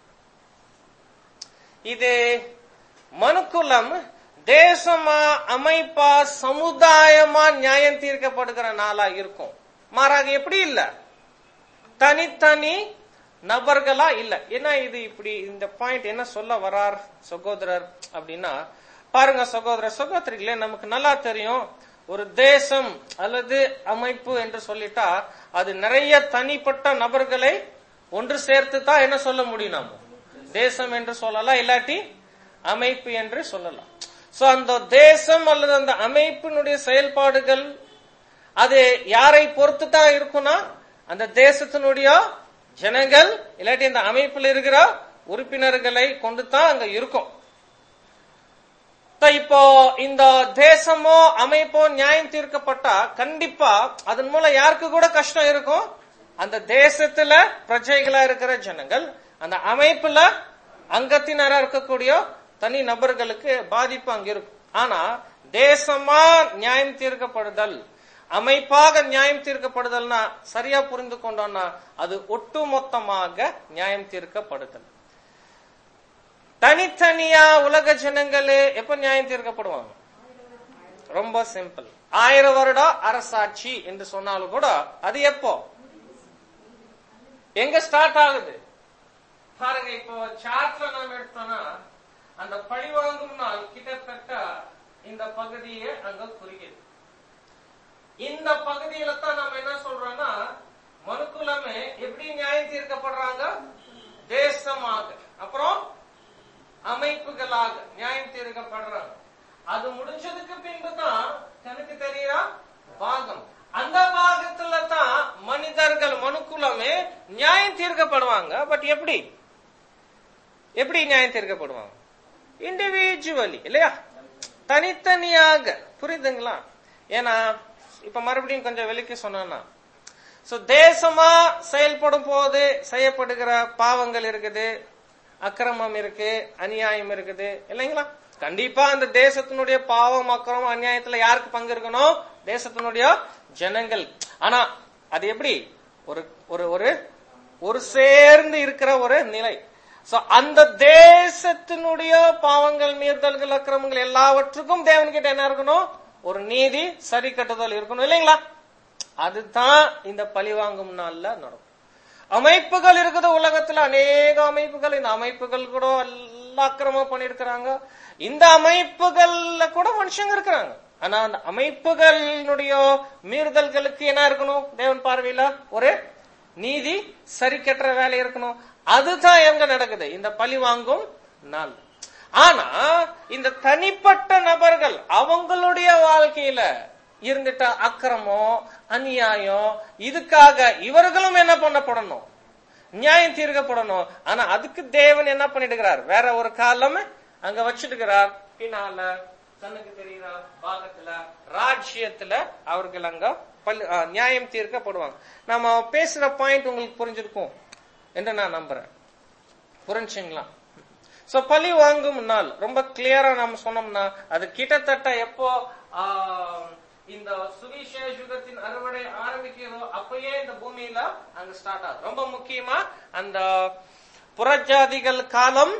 இது மனுக்குலம் தேசமா அமைப்பா சமுதாயமா நியாயம் தீர்க்கப்படுகிற நாளா இருக்கும் மாறாக எப்படி இல்ல தனித்தனி நபர்களா இல்ல ஏன்னா இது இப்படி இந்த பாயிண்ட் என்ன சொல்ல வரார் சகோதரர் அப்படின்னா பாருங்க சகோதரர் சகோதரிகளே நமக்கு நல்லா தெரியும் ஒரு தேசம் அல்லது அமைப்பு என்று சொல்லிட்டா அது நிறைய தனிப்பட்ட நபர்களை ஒன்று சேர்த்து தான் என்ன சொல்ல முடியும் நாம தேசம் என்று சொல்லலாம் இல்லாட்டி அமைப்பு என்று சொல்லலாம் சோ அந்த தேசம் அல்லது அந்த அமைப்பினுடைய செயல்பாடுகள் அது யாரை பொறுத்து தான் இருக்கும்னா அந்த தேசத்தினுடைய ஜனங்கள் இல்லாட்டி அந்த அமைப்பில் இருக்கிற உறுப்பினர்களை கொண்டு தான் அங்க இருக்கும் இப்ப இப்போ இந்த தேசமோ அமைப்போ நியாயம் தீர்க்கப்பட்டா கண்டிப்பா அதன் மூலம் யாருக்கு கூட கஷ்டம் இருக்கும் அந்த தேசத்துல பிரஜைகளா இருக்கிற ஜனங்கள் அந்த அமைப்புல அங்கத்தினரா இருக்கக்கூடிய தனி நபர்களுக்கு பாதிப்பு அங்க இருக்கும் ஆனா தேசமா நியாயம் தீர்க்கப்படுதல் அமைப்பாக நியாயம் தீர்க்கப்படுதல்னா சரியா புரிந்து கொண்டோம்னா அது ஒட்டுமொத்தமாக நியாயம் தீர்க்கப்படுதல் தனித்தனியா உலக ஜனங்கள் எப்ப நியாயம் தீர்க்கப்படுவாங்க ரொம்ப சிம்பிள் ஆயிரம் வருடம் அரசாட்சி என்று சொன்னாலும் கூட அது எப்போ எங்க ஸ்டார்ட் ஆகுது பாருங்க இப்போ சார்ட்ல நாம எடுத்தோம்னா அந்த பழிவாங்கும் நாள் கிட்டத்தட்ட இந்த பகுதியை அங்க குறிக்குது இந்த பகுதியில தான் நம்ம என்ன சொல்றோம்னா மனுக்குலமே எப்படி நியாயம் தீர்க்கப்படுறாங்க தேசமாக அமைப்புகளாக நியாயம் தீர்க்கப்படுறாங்க அது முடிஞ்சதுக்கு பின்பு தான் கணக்கு தெரியுற பாகம் அந்த பாகத்துல தான் மனிதர்கள் மனுக்குலமே நியாயம் தீர்க்கப்படுவாங்க பட் எப்படி எப்படி நியாயம் தீர்க்கப்படுவாங்க இண்டிவிஜுவலி இல்லையா தனித்தனியாக புரியுதுங்களா ஏன்னா இப்ப மறுபடியும் கொஞ்சம் விலைக்கு சொன்னா சோ தேசமா செயல்படும் போது செய்யப்படுகிற பாவங்கள் இருக்குது அக்கிரமம் இருக்கு அநியாயம் இருக்குது இல்லைங்களா கண்டிப்பா அந்த தேசத்தினுடைய பாவம் அக்கிரமம் அநியாயத்துல யாருக்கு பங்கு இருக்கணும் தேசத்தினுடைய ஜனங்கள் ஆனா அது எப்படி ஒரு ஒரு ஒரு ஒரு சேர்ந்து இருக்கிற ஒரு நிலை சோ அந்த தேசத்தினுடைய பாவங்கள் மீறுதல்கள் அக்கிரமங்கள் எல்லாவற்றுக்கும் தேவன்கிட்ட என்ன இருக்கணும் ஒரு நீதி சரி கட்டுதல் இருக்கணும் இல்லைங்களா அதுதான் இந்த பழிவாங்கும் நாள்ல நடக்கும் அமைப்புகள் இருக்குது உலகத்துல அநேக அமைப்புகள் இந்த அமைப்புகள் கூட எல்லா அக்கிரமம் பண்ணிருக்கிறாங்க இந்த அமைப்புகள்ல கூட மனுஷங்க இருக்கிறாங்க ஆனா அந்த அமைப்புகளினுடைய மீறுதல்களுக்கு என்ன இருக்கணும் தேவன் பார்வையில ஒரு நீதி சரி கட்டுற வேலை இருக்கணும் அதுதான் எங்க நடக்குது இந்த பழி வாங்கும் நாள் ஆனா இந்த தனிப்பட்ட நபர்கள் அவங்களுடைய வாழ்க்கையில இருந்துட்ட அக்கிரமம் அநியாயம் இதுக்காக இவர்களும் என்ன பண்ணப்படணும் நியாயம் தீர்க்கப்படணும் ஆனா அதுக்கு தேவன் என்ன பண்ணிடுகிறார் வேற ஒரு காலம் அங்க வச்சிருக்கிறார் பின்னால கண்ணுக்கு தெரியுற பாகத்துல ராஜ்யத்துல அவர்கள் அங்க பல்லு- ஆ, நியாயம் தீர்க்கப்படுவாங்க நம்ம பேசுற பாயிண்ட் உங்களுக்கு புரிஞ்சிருக்கும் என்று நான் நம்புறேன் புரிஞ்சுங்களா சோ பழி வாங்கும் நாள் ரொம்ப கிளியரா நம்ம சொன்னோம்னா அது கிட்டத்தட்ட எப்போ ஆ, இந்த சுவிசேஷ யுகத்தின் அறுவடை ஆரம்பிக்கிறதோ அப்பயே இந்த பூமியில அங்க ஸ்டார்ட் ஆகுது ரொம்ப முக்கியமா அந்த புறஜாதிகள் காலம்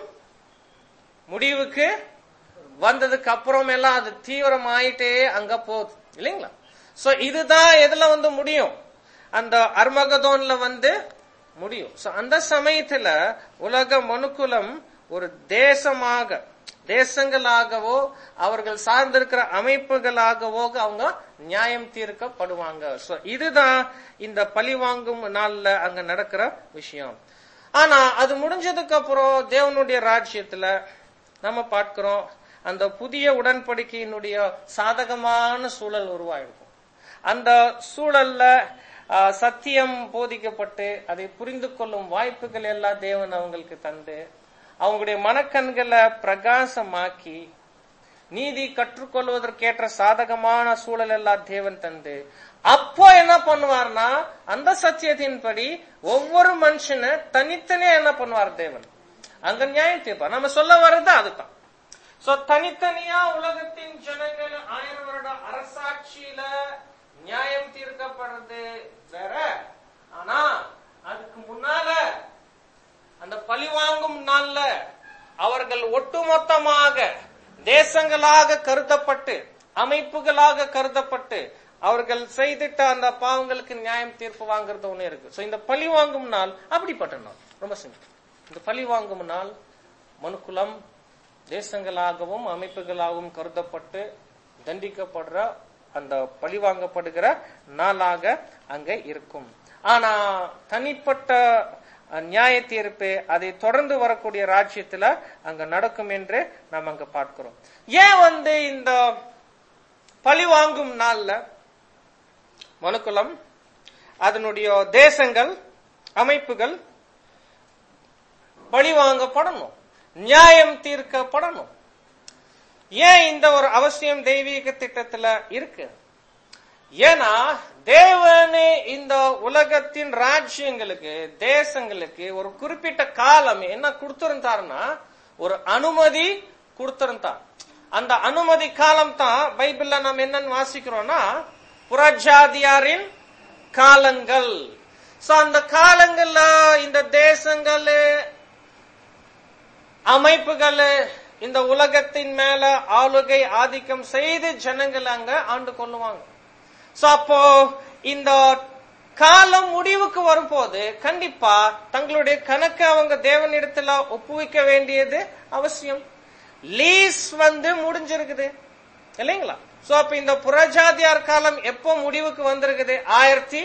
முடிவுக்கு வந்ததுக்கு அப்புறம் எல்லாம் அது தீவிரமாயிட்டே அங்க போகுது இல்லைங்களா சோ இதுதான் எதுல வந்து முடியும் அந்த அர்மகதோன்ல வந்து முடியும் சோ அந்த சமயத்துல உலக மனுக்குலம் ஒரு தேசமாக தேசங்களாகவோ அவர்கள் சார்ந்திருக்கிற அமைப்புகளாகவோ அவங்க நியாயம் தீர்க்கப்படுவாங்க சோ இதுதான் இந்த பழிவாங்கும் நாள்ல அங்க நடக்கிற விஷயம் ஆனா அது முடிஞ்சதுக்கு அப்புறம் தேவனுடைய ராஜ்யத்துல நம்ம பார்க்கிறோம் அந்த புதிய உடன்படிக்கையினுடைய சாதகமான சூழல் உருவாயிருக்கும் அந்த சூழல்ல ஆ, சத்தியம் போதிக்கப்பட்டு அதை புரிந்து கொள்ளும் வாய்ப்புகள் எல்லாம் தேவன் அவங்களுக்கு தந்து அவங்களுடைய மனக்கண்களை பிரகாசமாக்கி நீதி கற்றுக்கொள்வதற்கேற்ற சாதகமான சூழல் எல்லாம் தேவன் தந்து அப்போ என்ன பண்ணுவார்னா அந்த சத்தியத்தின்படி ஒவ்வொரு மனுஷனை தனித்தனியா என்ன பண்ணுவார் தேவன் அங்க நியாயம் தீர்ப்பார் நம்ம சொல்ல வர்றது அதுதான் சோ தனித்தனியா உலகத்தின் ஜனங்கள் ஆயிரம் வருட அரசாட்சியில நியாயம் தீர்க்கப்படுறது வேற ஆனா அதுக்கு முன்னால அந்த பழிவாங்கும் நாள்ல அவர்கள் ஒட்டுமொத்தமாக தேசங்களாக கருதப்பட்டு அமைப்புகளாக கருதப்பட்டு அவர்கள் செய்திட்ட அந்த பாவங்களுக்கு நியாயம் தீர்ப்பு வாங்குறது ஒண்ணு இருக்கு சோ இந்த பழி வாங்கும் நாள் அப்படிப்பட்ட நாள் ரொம்ப சிம்பிள் இந்த பழி வாங்கும் நாள் மனுக்குலம் தேசங்களாகவும் அமைப்புகளாகவும் கருதப்பட்டு தண்டிக்கப்படுற அந்த பழிவாங்கப்படுகிற நாளாக அங்க இருக்கும் ஆனா தனிப்பட்ட அஹ், நியாய தீர்ப்பு அதை தொடர்ந்து வரக்கூடிய ராஜ்யத்துல அங்க நடக்கும் என்று நாம் அங்க பார்க்கிறோம் ஏன் வந்து இந்த பழி வாங்கும் நாள்ல மனுக்குலம் அதனுடைய தேசங்கள் அமைப்புகள் பழி வாங்கப்படணும் நியாயம் தீர்க்கப்படணும் ஏன் இந்த ஒரு அவசியம் தெய்வீக திட்டத்துல இருக்கு ஏன்னா தேவனே இந்த உலகத்தின் ராஜ்யங்களுக்கு தேசங்களுக்கு ஒரு குறிப்பிட்ட காலம் என்ன கொடுத்திருந்தாருன்னா ஒரு அனுமதி கொடுத்திருந்தார் அந்த அனுமதி காலம் தான் பைபிள்ல நாம் என்னன்னு வாசிக்கிறோம்னா புறஜாதியாரின் காலங்கள் சோ அந்த காலங்கள்ல இந்த தேசங்கள் அமைப்புகள் இந்த உலகத்தின் மேல ஆளுகை ஆதிக்கம் செய்து ஜனங்கள் அங்க ஆண்டு கொள்ளுவாங்க சோ அப்போ இந்த காலம் முடிவுக்கு வரும்போது கண்டிப்பா தங்களுடைய கணக்கு அவங்க தேவனிடத்துல ஒப்புவிக்க வேண்டியது அவசியம் லீஸ் வந்து முடிஞ்சிருக்குது இல்லைங்களா சோ அப்ப இந்த புறஜாதியார் காலம் எப்போ முடிவுக்கு வந்திருக்குது ஆயிரத்தி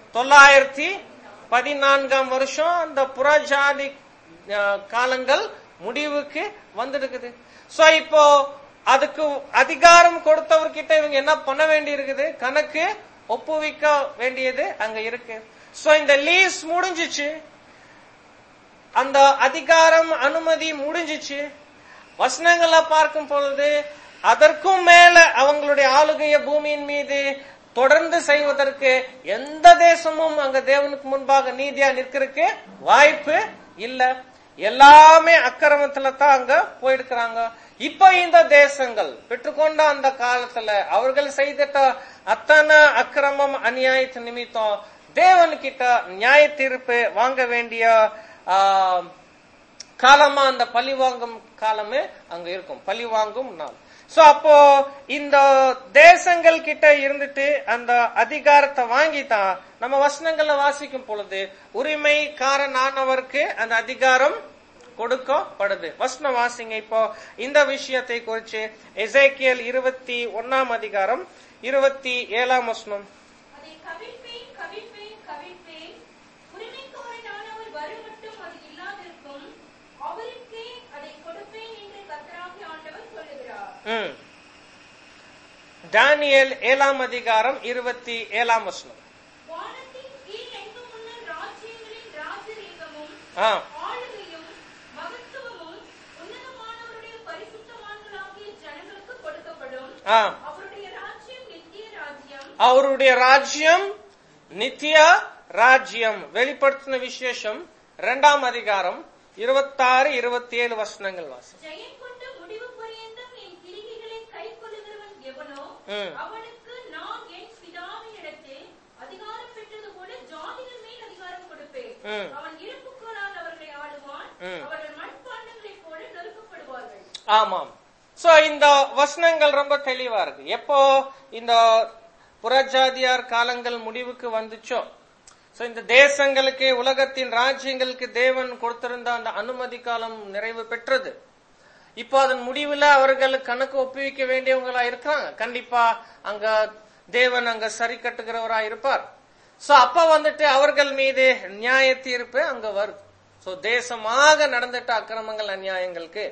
தொள்ளாயிரத்தி பதினான்காம் வருஷம் அந்த புறஜாதி அஹ், காலங்கள் முடிவுக்கு வந்திருக்குது சோ இப்போ அதுக்கு அதிகாரம் கொடுத்தவர்கிட்ட இவங்க என்ன பண்ண வேண்டி இருக்குது கணக்கு ஒப்புவிக்க வேண்டியது அங்க இருக்கு சோ இந்த லீஸ் முடிஞ்சிச்சு அந்த அதிகாரம் அனுமதி முடிஞ்சிச்சு வசனங்களை பார்க்கும் பொழுது அதற்கும் மேல அவங்களுடைய ஆளுகைய பூமியின் மீது தொடர்ந்து செய்வதற்கு எந்த தேசமும் அங்க தேவனுக்கு முன்பாக நீதியா நிற்கிறதுக்கு வாய்ப்பு இல்ல எல்லாமே அக்கிரமத்துல தான் அங்க போயிருக்கிறாங்க இப்ப இந்த தேசங்கள் பெற்றுக்கொண்ட அந்த காலத்துல அவர்கள் செய்திட்ட அத்தனை அக்கிரமம் அநியாயத்து நிமித்தம் தேவன்கிட்ட நியாய தீர்ப்பு வாங்க வேண்டிய ஆஹ், காலமா அந்த பழி வாங்கும் காலமே அங்க இருக்கும் பழி வாங்கும் நாள் சோ அப்போ இந்த தேசங்கள் கிட்ட இருந்துட்டு அந்த அதிகாரத்தை வாங்கித்தான் நம்ம வசனங்கள்ல வாசிக்கும் பொழுது உரிமைக்காரனானவருக்கு அந்த அதிகாரம் கொடுக்கப்படுது வசனம் வாசிங்க இப்போ இந்த விஷயத்தை குறிச்சு எசேக்கியல் இருபத்தி ஒன்னாம் அதிகாரம் இருபத்தி ஏழாம் வசனம் அதை கவிழ்ப்பேன் கவிழ்ப்பேன் கவிழ்ப்பேன் உரிமைக்காரனானவர் வரும் மட்டும் அது இல்லாதிருக்கும் அவருக்கே அதை கொடுப்பேன் என்று கர்த்தராகிய ஆண்டவர் சொல்லுகிறார் ம். தானியேல் ஏழாம் அதிகாரம் இருபத்தி ஏழாம் வசனம் வானத்தின் கீழ் எங்கும் உள்ள ராஜ்யங்களின் ராஜரீகமும் ஆ ஆளுகையும் மகத்துவமும் உன்னதமானவருடைய பரிசுத்தவான்களாகிய ஜனங்களுக்கு கொடுக்கப்படும் ஆ அவருடைய ராஜ்யம் நித்திய ராஜ்யம் அவருடைய ராஜ்யம் நித்திய ராஜ்யம் வெளிப்படுத்தின விசேஷம் இரண்டாம் அதிகாரம் இருபத்தாறு இருபத்தி ஏழு வசனங்கள் வாசம் ஜெயம் கொண்ட முடிவு பரியந்தம் என் கிரிகைகளை கை கொள்ளுகிறவன் எவனோ ம். அவனுக்கு நான் என் பிதாவின் இடத்தில் அதிகாரம் பெற்றது போல ஜாதிகள் மேல் அதிகாரம் கொடுப்பேன் ம். அவன் இருப்புக்கோளால் அவர்களை ஆளுவான் ம். அவர்கள் மண்பாண்டங்களைப் போல நொறுக்கப்படுவார்கள் ஆமாம் சோ இந்த வசனங்கள் ரொம்ப தெளிவா இருக்கு எப்போ இந்த புறஜாதியார் காலங்கள் முடிவுக்கு வந்துச்சோ சோ இந்த தேசங்களுக்கு உலகத்தின் ராஜ்யங்களுக்கு தேவன் கொடுத்திருந்த அந்த அனுமதி காலம் நிறைவு பெற்றது இப்போ அதன் முடிவுல அவர்கள் கணக்கு ஒப்புவிக்க வேண்டியவங்களா இருக்கிறாங்க கண்டிப்பா அங்க தேவன் அங்க சரி கட்டுகிறவரா இருப்பார் சோ அப்ப வந்துட்டு அவர்கள் மீது நியாய தீர்ப்பு அங்க வருது சோ தேசமாக நடந்துட்ட அக்கிரமங்கள் அநியாயங்களுக்கு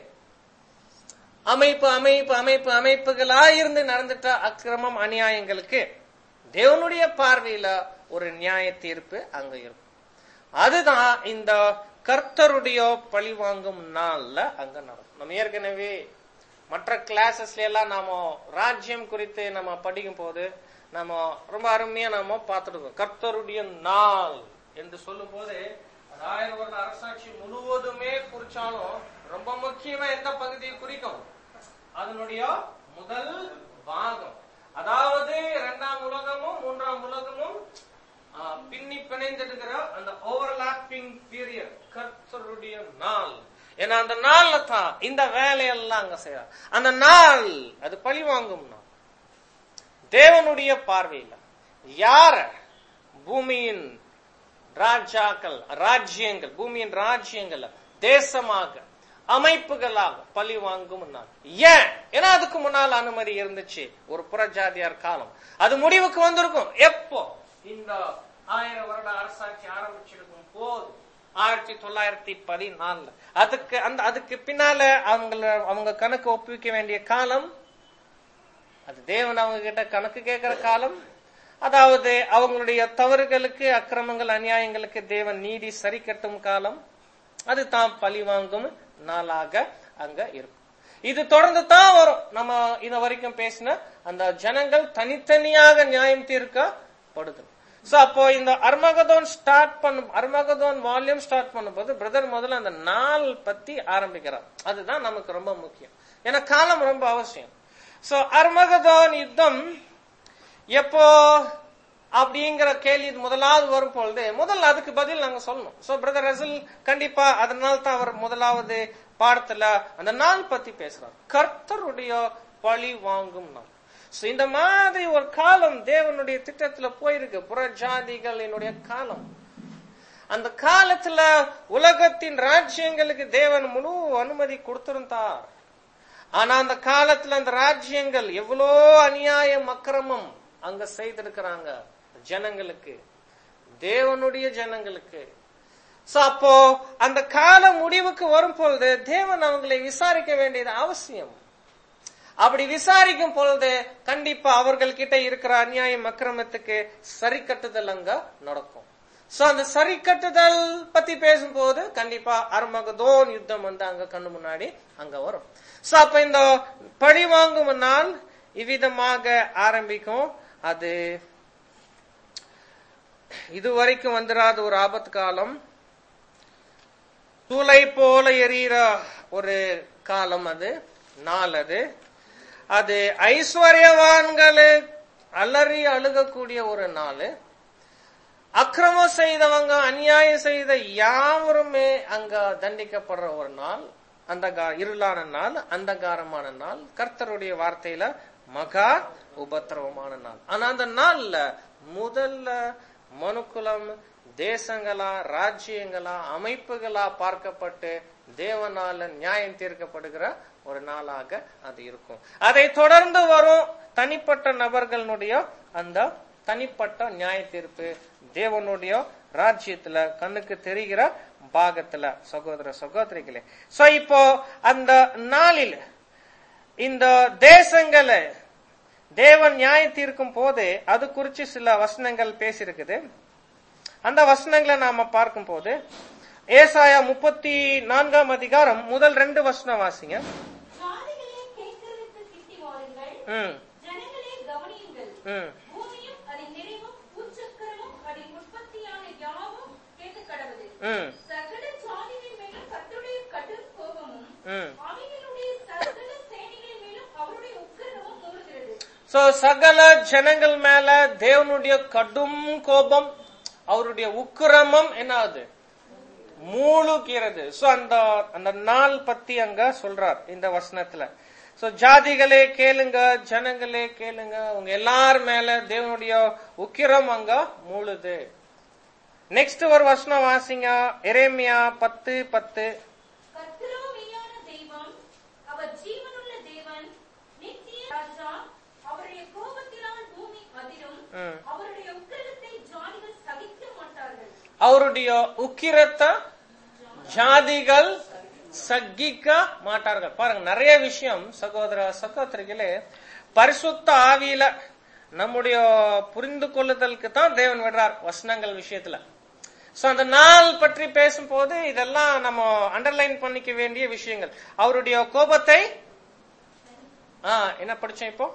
அமைப்பு அமைப்பு அமைப்பு அமைப்புகளா இருந்து நடந்துட்ட அக்கிரமம் அநியாயங்களுக்கு தேவனுடைய பார்வையில ஒரு நியாய தீர்ப்பு அங்க இருக்கும் அதுதான் இந்த கர்த்தருடைய பழி வாங்கும் நாள்ல அங்க நடக்கும் நம்ம ஏற்கனவே மற்ற கிளாஸஸ்ல எல்லாம் நாம ராஜ்யம் குறித்து நம்ம படிக்கும் போது நம்ம ரொம்ப அருமையா நாம பார்த்துருக்கோம் கர்த்தருடைய நாள் என்று சொல்லும் போது அது ஆயிரம் வருட அரசாட்சி முழுவதுமே குறிச்சாலும் ரொம்ப முக்கியமா எந்த பகுதியை குறிக்கும் அதனுடைய முதல் பாகம் அதாவது இரண்டாம் உலகமும் மூன்றாம் உலகமும் ஆ, பின்னி பிணைந்திருக்கிற அந்த ஓவர்லாப்பிங் பீரியட் கர்த்தருடைய நாள் ஏன்னா அந்த நாள்ல தான் இந்த வேலையெல்லாம் அங்க செய்யறார் அந்த நாள் அது பழி வாங்கும் நாள் தேவனுடைய பார்வையில யார பூமியின் ராஜாக்கள் ராஜ்யங்கள் பூமியின் ராஜ்யங்கள் தேசமாக அமைப்புகளாக பழி வாங்கும் நாள் ஏன் ஏன்னா அதுக்கு முன்னால் அனுமதி இருந்துச்சு ஒரு புறஜாதியார் காலம் அது முடிவுக்கு வந்திருக்கும் எப்போ இந்த ஆயிரம் வருட அரசாட்சி ஆரம்பிச்சிருக்கும் போது ஆயிரத்தி தொள்ளாயிரத்தி பதினாலுல அதுக்கு அந்த அதுக்கு பின்னால அவங்கள அவங்க கணக்கு ஒப்புவிக்க வேண்டிய காலம் அது தேவன் அவங்க கிட்ட கணக்கு கேட்கிற காலம் அதாவது அவங்களுடைய தவறுகளுக்கு அக்கிரமங்கள் அநியாயங்களுக்கு தேவன் நீதி சரி கட்டும் காலம் அது தான் பழி வாங்கும் நாளாக அங்க இருக்கும் இது தொடர்ந்து தான் வரும் நம்ம இது வரைக்கும் பேசின அந்த ஜனங்கள் தனித்தனியாக நியாயம் தீர்க்கப்படுது சோ அப்போ இந்த அர்மகதோன் ஸ்டார்ட் பண்ணும் அர்மகதோன் வால்யூம் ஸ்டார்ட் பண்ணும்போது பிரதர் முதல்ல அந்த நாள் பத்தி ஆரம்பிக்கிறார் அதுதான் நமக்கு ரொம்ப முக்கியம் ஏன்னா காலம் ரொம்ப அவசியம் சோ அர்மகதோன் யுத்தம் எப்போ அப்படிங்கிற கேள்வி இது முதலாவது வரும் பொழுது முதல்ல அதுக்கு பதில் நாங்க சொல்லணும் சோ பிரதர் ரசல் கண்டிப்பா அதனால தான் அவர் முதலாவது பாடத்துல அந்த நாள் பத்தி பேசுறார் கர்த்தருடைய பழி வாங்கும் நாள் So, இந்த மாதிரி ஒரு காலம் தேவனுடைய திட்டத்துல போயிருக்கு புறஜாதிகளினுடைய காலம் அந்த காலத்துல உலகத்தின் ராஜ்யங்களுக்கு தேவன் முழு அனுமதி கொடுத்திருந்தார் ஆனா அந்த காலத்துல அந்த ராஜ்யங்கள் எவ்வளோ அநியாயம் அக்கிரமம் அங்க செய்திருக்கிறாங்க ஜனங்களுக்கு தேவனுடைய ஜனங்களுக்கு சோ அப்போ அந்த கால முடிவுக்கு வரும் பொழுது தேவன் அவங்களை விசாரிக்க வேண்டியது அவசியம் அப்படி விசாரிக்கும் பொழுது கண்டிப்பா அவர்கள் கிட்ட இருக்கிற அநியாயம் அக்கிரமத்துக்கு சரி கட்டுதல் அங்க நடக்கும் சோ அந்த சரி கட்டுதல் பத்தி பேசும்போது கண்டிப்பா அருமகதோன் யுத்தம் வந்து அங்க கண்ணு முன்னாடி அங்க வரும் சோ அப்ப இந்த பழி வாங்கும் நாள் இவ்விதமாக ஆரம்பிக்கும் அது இதுவரைக்கும் வந்துடாத ஒரு ஆபத்து காலம் தூளை போல எரியிற ஒரு காலம் அது நாள் அது அது ஐஸ்வர்யவான்களு அலறி அழுகக்கூடிய ஒரு நாள் அக்கிரமம் செய்தவங்க அநியாயம் செய்த யாவருமே அங்க தண்டிக்கப்படுற ஒரு நாள் அந்த இருளான நாள் அந்தகாரமான நாள் கர்த்தருடைய வார்த்தையில மகா உபத்திரவமான நாள் ஆனா அந்த நாள்ல முதல்ல மனுக்குலம் தேசங்களா ராஜ்யங்களா அமைப்புகளா பார்க்கப்பட்டு தேவனால நியாயம் தீர்க்கப்படுகிற ஒரு நாளாக அது இருக்கும் அதை தொடர்ந்து வரும் தனிப்பட்ட நபர்களுடைய அந்த தனிப்பட்ட நியாய தீர்ப்பு தேவனுடைய ராஜ்யத்துல கண்ணுக்கு தெரிகிற பாகத்துல சகோதர சகோதரிகளே சோ இப்போ அந்த நாளில் இந்த தேசங்களை தேவன் நியாயம் தீர்க்கும் போது அது குறிச்சு சில வசனங்கள் பேசியிருக்குது அந்த வசனங்களை நாம பார்க்கும் போது ஏசாயா முப்பத்தி நான்காம் அதிகாரம் முதல் ரெண்டு வசனம் வாசிங்க ஜாதிகளே கேட்கிறதற்கு கிட்டி வாருங்கள் ம் ஜனங்களே கவனியுங்கள் ம் பூமியும் அதன் நிறைவும் பூச்சக்கரமும் அதன் உற்பத்தியான யாவும் கேட்க கடவுது ம் சகல ஜாதிகள் மேலும் கர்த்தருடைய கடும் கோபமும் ம் அவைகளுடைய சகல சேனைகள் மேலும் அவருடைய உக்கிரமும் மூடுகிறது சோ சகல ஜனங்கள் மேல தேவனுடைய கடும் கோபம் அவருடைய உக்கிரமம் என்ன ஆகுது மூழ்கிறது சோ அந்த அந்த நாள் பத்தி அங்க சொல்றார் இந்த வசனத்துல சோ ஜாதிகளே கேளுங்க ஜனங்களே கேளுங்க உங்க எல்லார் மேல தேவனுடைய உக்கிரம் அங்க மூழுது நெக்ஸ்ட் ஒரு வசனம் வாசிங்க எரேமியா பத்து பத்து கர்த்தரோ மெய்யான தெய்வம் அவர் ஜீவனுள்ள தேவன் நித்திய ராஜா அவருடைய கோபத்தினால் பூமி அதிரும் ம். அவருடைய உக்கிரத்தை ஜாதிகள் சகிக்க மாட்டார்கள் அவருடைய உக்கிரத்தை ஜாதிகள் சகிக்க மாட்டார்கள் பாருங்க நிறைய விஷயம் சகோதர சகோதரிகளே பரிசுத்த ஆவியில நம்முடைய புரிந்து கொள்ளுதலுக்கு தான் தேவன் விடுறார் வசனங்கள் விஷயத்துல சோ அந்த நாள் பற்றி பேசும்போது இதெல்லாம் நம்ம அண்டர்லைன் பண்ணிக்க வேண்டிய விஷயங்கள் அவருடைய கோபத்தை ஆ என்ன படிச்சோம் இப்போ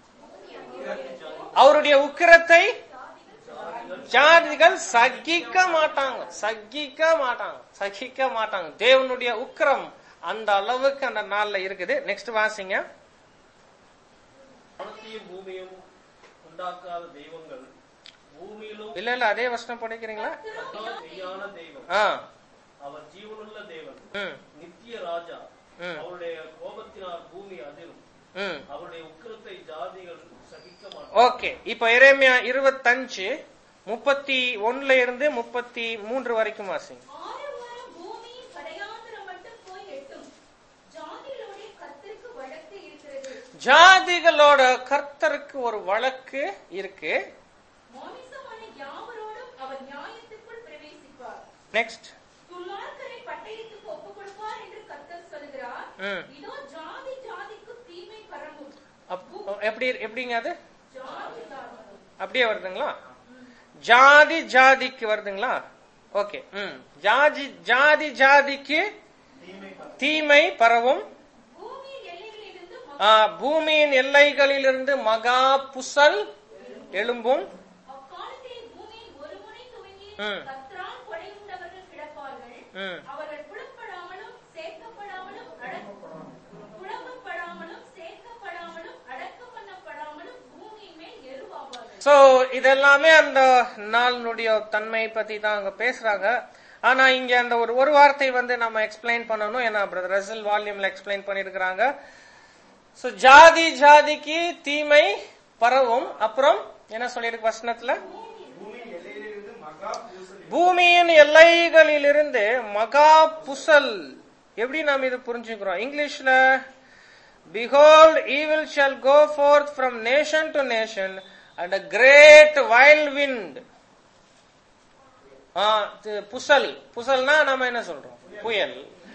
அவருடைய உக்கிரத்தை ஜாதிகள் சகிக்க மாட்டாங்க சகிக்க மாட்டாங்க சகிக்க மாட்டாங்க தேவனுடைய உக்கிரம் அந்த அளவுக்கு அந்த நாள்ல இருக்குது நெக்ஸ்ட் வாசிங்க வானத்தையும் பூமியும் உண்டாக்காத தெய்வங்கள் பூமியிலும் இல்ல இல்ல அதே வசனம் படிக்கிறீங்களா கர்த்தர் மெய்யான தெய்வம் ஆ அவர் ஜீவனுள்ள தேவன் ம் நித்திய ராஜா ம். அவருடைய கோபத்தினால் பூமி அதிரும் ம் அவருடைய உக்கிரத்தை ஜாதிகள் சகிக்க மாட்டார் ஓகே இப்ப எரேமியா இருபத்தஞ்சு முப்பத்தி ஒண்ணுல இருந்து முப்பத்தி மூன்று வரைக்கும் வாசிங்க ஆறு வாரம் பூமியின் கடையாந்திரம் மட்டும் போய் எட்டும் ஜாதிகளோட கர்த்தருக்கு வழக்கு இருக்கிறது ஜாதிகளோட கர்த்தருக்கு ஒரு வழக்கு இருக்கு மாமிசமான யாவரோடும் அவர் நியாயத்துக்குள் பிரவேசிப்பார் நெக்ஸ்ட் துன்மார்க்கரை பட்டயத்துக்கு ஒப்புக் கொடுப்பார் என்று கர்த்தர் சொல்கிறார் ம். இதோ ஜாதி ஜாதிக்கு தீமை பரவும் அப்- எப்படி எப்படிங்க அது ஜாதி ஜாதி அப்படியே வருதுங்களா ஜாதி ஜாதிக்கு வருதுங்களா ஓகே ம் ஜாதி ஜாதி ஜாதிக்கு தீமை பரவும் பூமியின் எல்லைகளிலிருந்து ஆ, பூமியின் எல்லைகளிலிருந்து மகா புசல் எழும்பும் அக்காலத்திலே பூமியின் ஒரு முனை துவங்கி ம். கர்த்தரால் கொலையுண்டவர்கள் கிடப்பார்கள் ம். அவர்கள் புலப்படாமலும் சேர்க்கப்படாமலும் அடக்க புலம்பப்படாமலும் சேர்க்கப்படாமலும் அடக்கம் பண்ணப்படாமலும் பூமியின் மேல் எருவாவார்கள் சோ இதெல்லாமே அந்த நாளினுடைய தன்மை பத்தி தான் அங்க பேசுறாங்க ஆனா இங்க அந்த ஒரு ஒரு வார்த்தை வந்து நம்ம எக்ஸ்பிளைன் பண்ணணும் ஏன்னா பிரதர் ரசல் வால்யூம்ல எக்ஸ்பிளைன் பண்ணிருக்கிறாங்க சோ ஜாதி ஜாதிக்கு தீமை பரவும் அப்புறம் என்ன சொல்லியிருக்கு வசனத்துல பூமியின் எல்லைகளிலிருந்து மகா புசல் எப்படி நாம் இது புரிஞ்சுக்கிறோம் இங்கிலீஷ்ல Behold, evil shall go forth from nation to nation, and a great wild wind. ஆ, இது புசல் புசல்னா நாம என்ன சொல்றோம் புயல்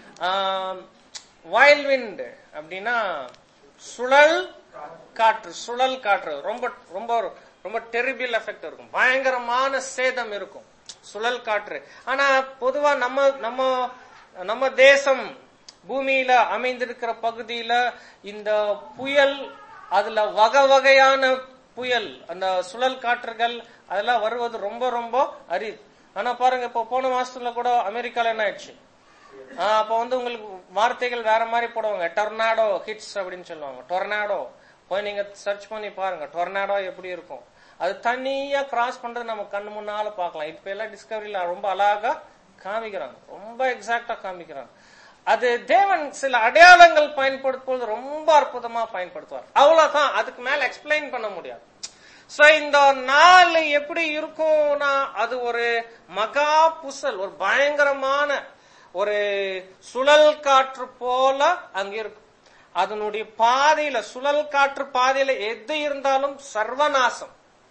வயல் விண்ட் அப்படின்னா சுழல் காற்று சுழல் காற்று ரொம்ப ரொம்ப ரொம்ப டெரிபிள் எஃபெக்ட் இருக்கும் பயங்கரமான சேதம் இருக்கும் சுழல் காற்று ஆனா பொதுவா நம்ம நம்ம நம்ம தேசம் பூமியில அமைந்திருக்கிற பகுதியில இந்த புயல் அதுல வகை வகையான புயல் அந்த சுழல் காற்றுகள் அதெல்லாம் வருவது ரொம்ப ரொம்ப அரிது ஆனா பாருங்க இப்போ போன மாசத்துல கூட அமெரிக்கால என்ன ஆயிடுச்சு ஆஹ் அப்ப வந்து உங்களுக்கு வார்த்தைகள் வேற மாதிரி போடுவாங்க டொர்னாடோ ஹிட்ஸ் அப்படின்னு சொல்லுவாங்க டொர்னாடோ போய் நீங்க சர்ச் பண்ணி பாருங்க டொர்னாடோ எப்படி இருக்கும் அது தனியா கிராஸ் பண்றது நம்ம கண்ணு முன்னால பார்க்கலாம் இப்ப எல்லாம் டிஸ்கவரியில ரொம்ப அழகா காமிக்கிறாங்க ரொம்ப எக்ஸாக்டா காமிக்கிறாங்க அது தேவன் சில அடையாளங்கள் பயன்படுத்தும்போது ரொம்ப அற்புதமா பயன்படுத்துவார் அவ்வளவுதான் அதுக்கு மேல எக்ஸ்பிளைன் பண்ண முடியாது சோ இந்த நாள் எப்படி இருக்கும்னா அது ஒரு மகா புசல் ஒரு பயங்கரமான ஒரு சுழல் காற்று போல அங்க இருக்கும் அதனுடைய பாதையில சுழல் காற்று பாதையில எது இருந்தாலும் சர்வநாசம்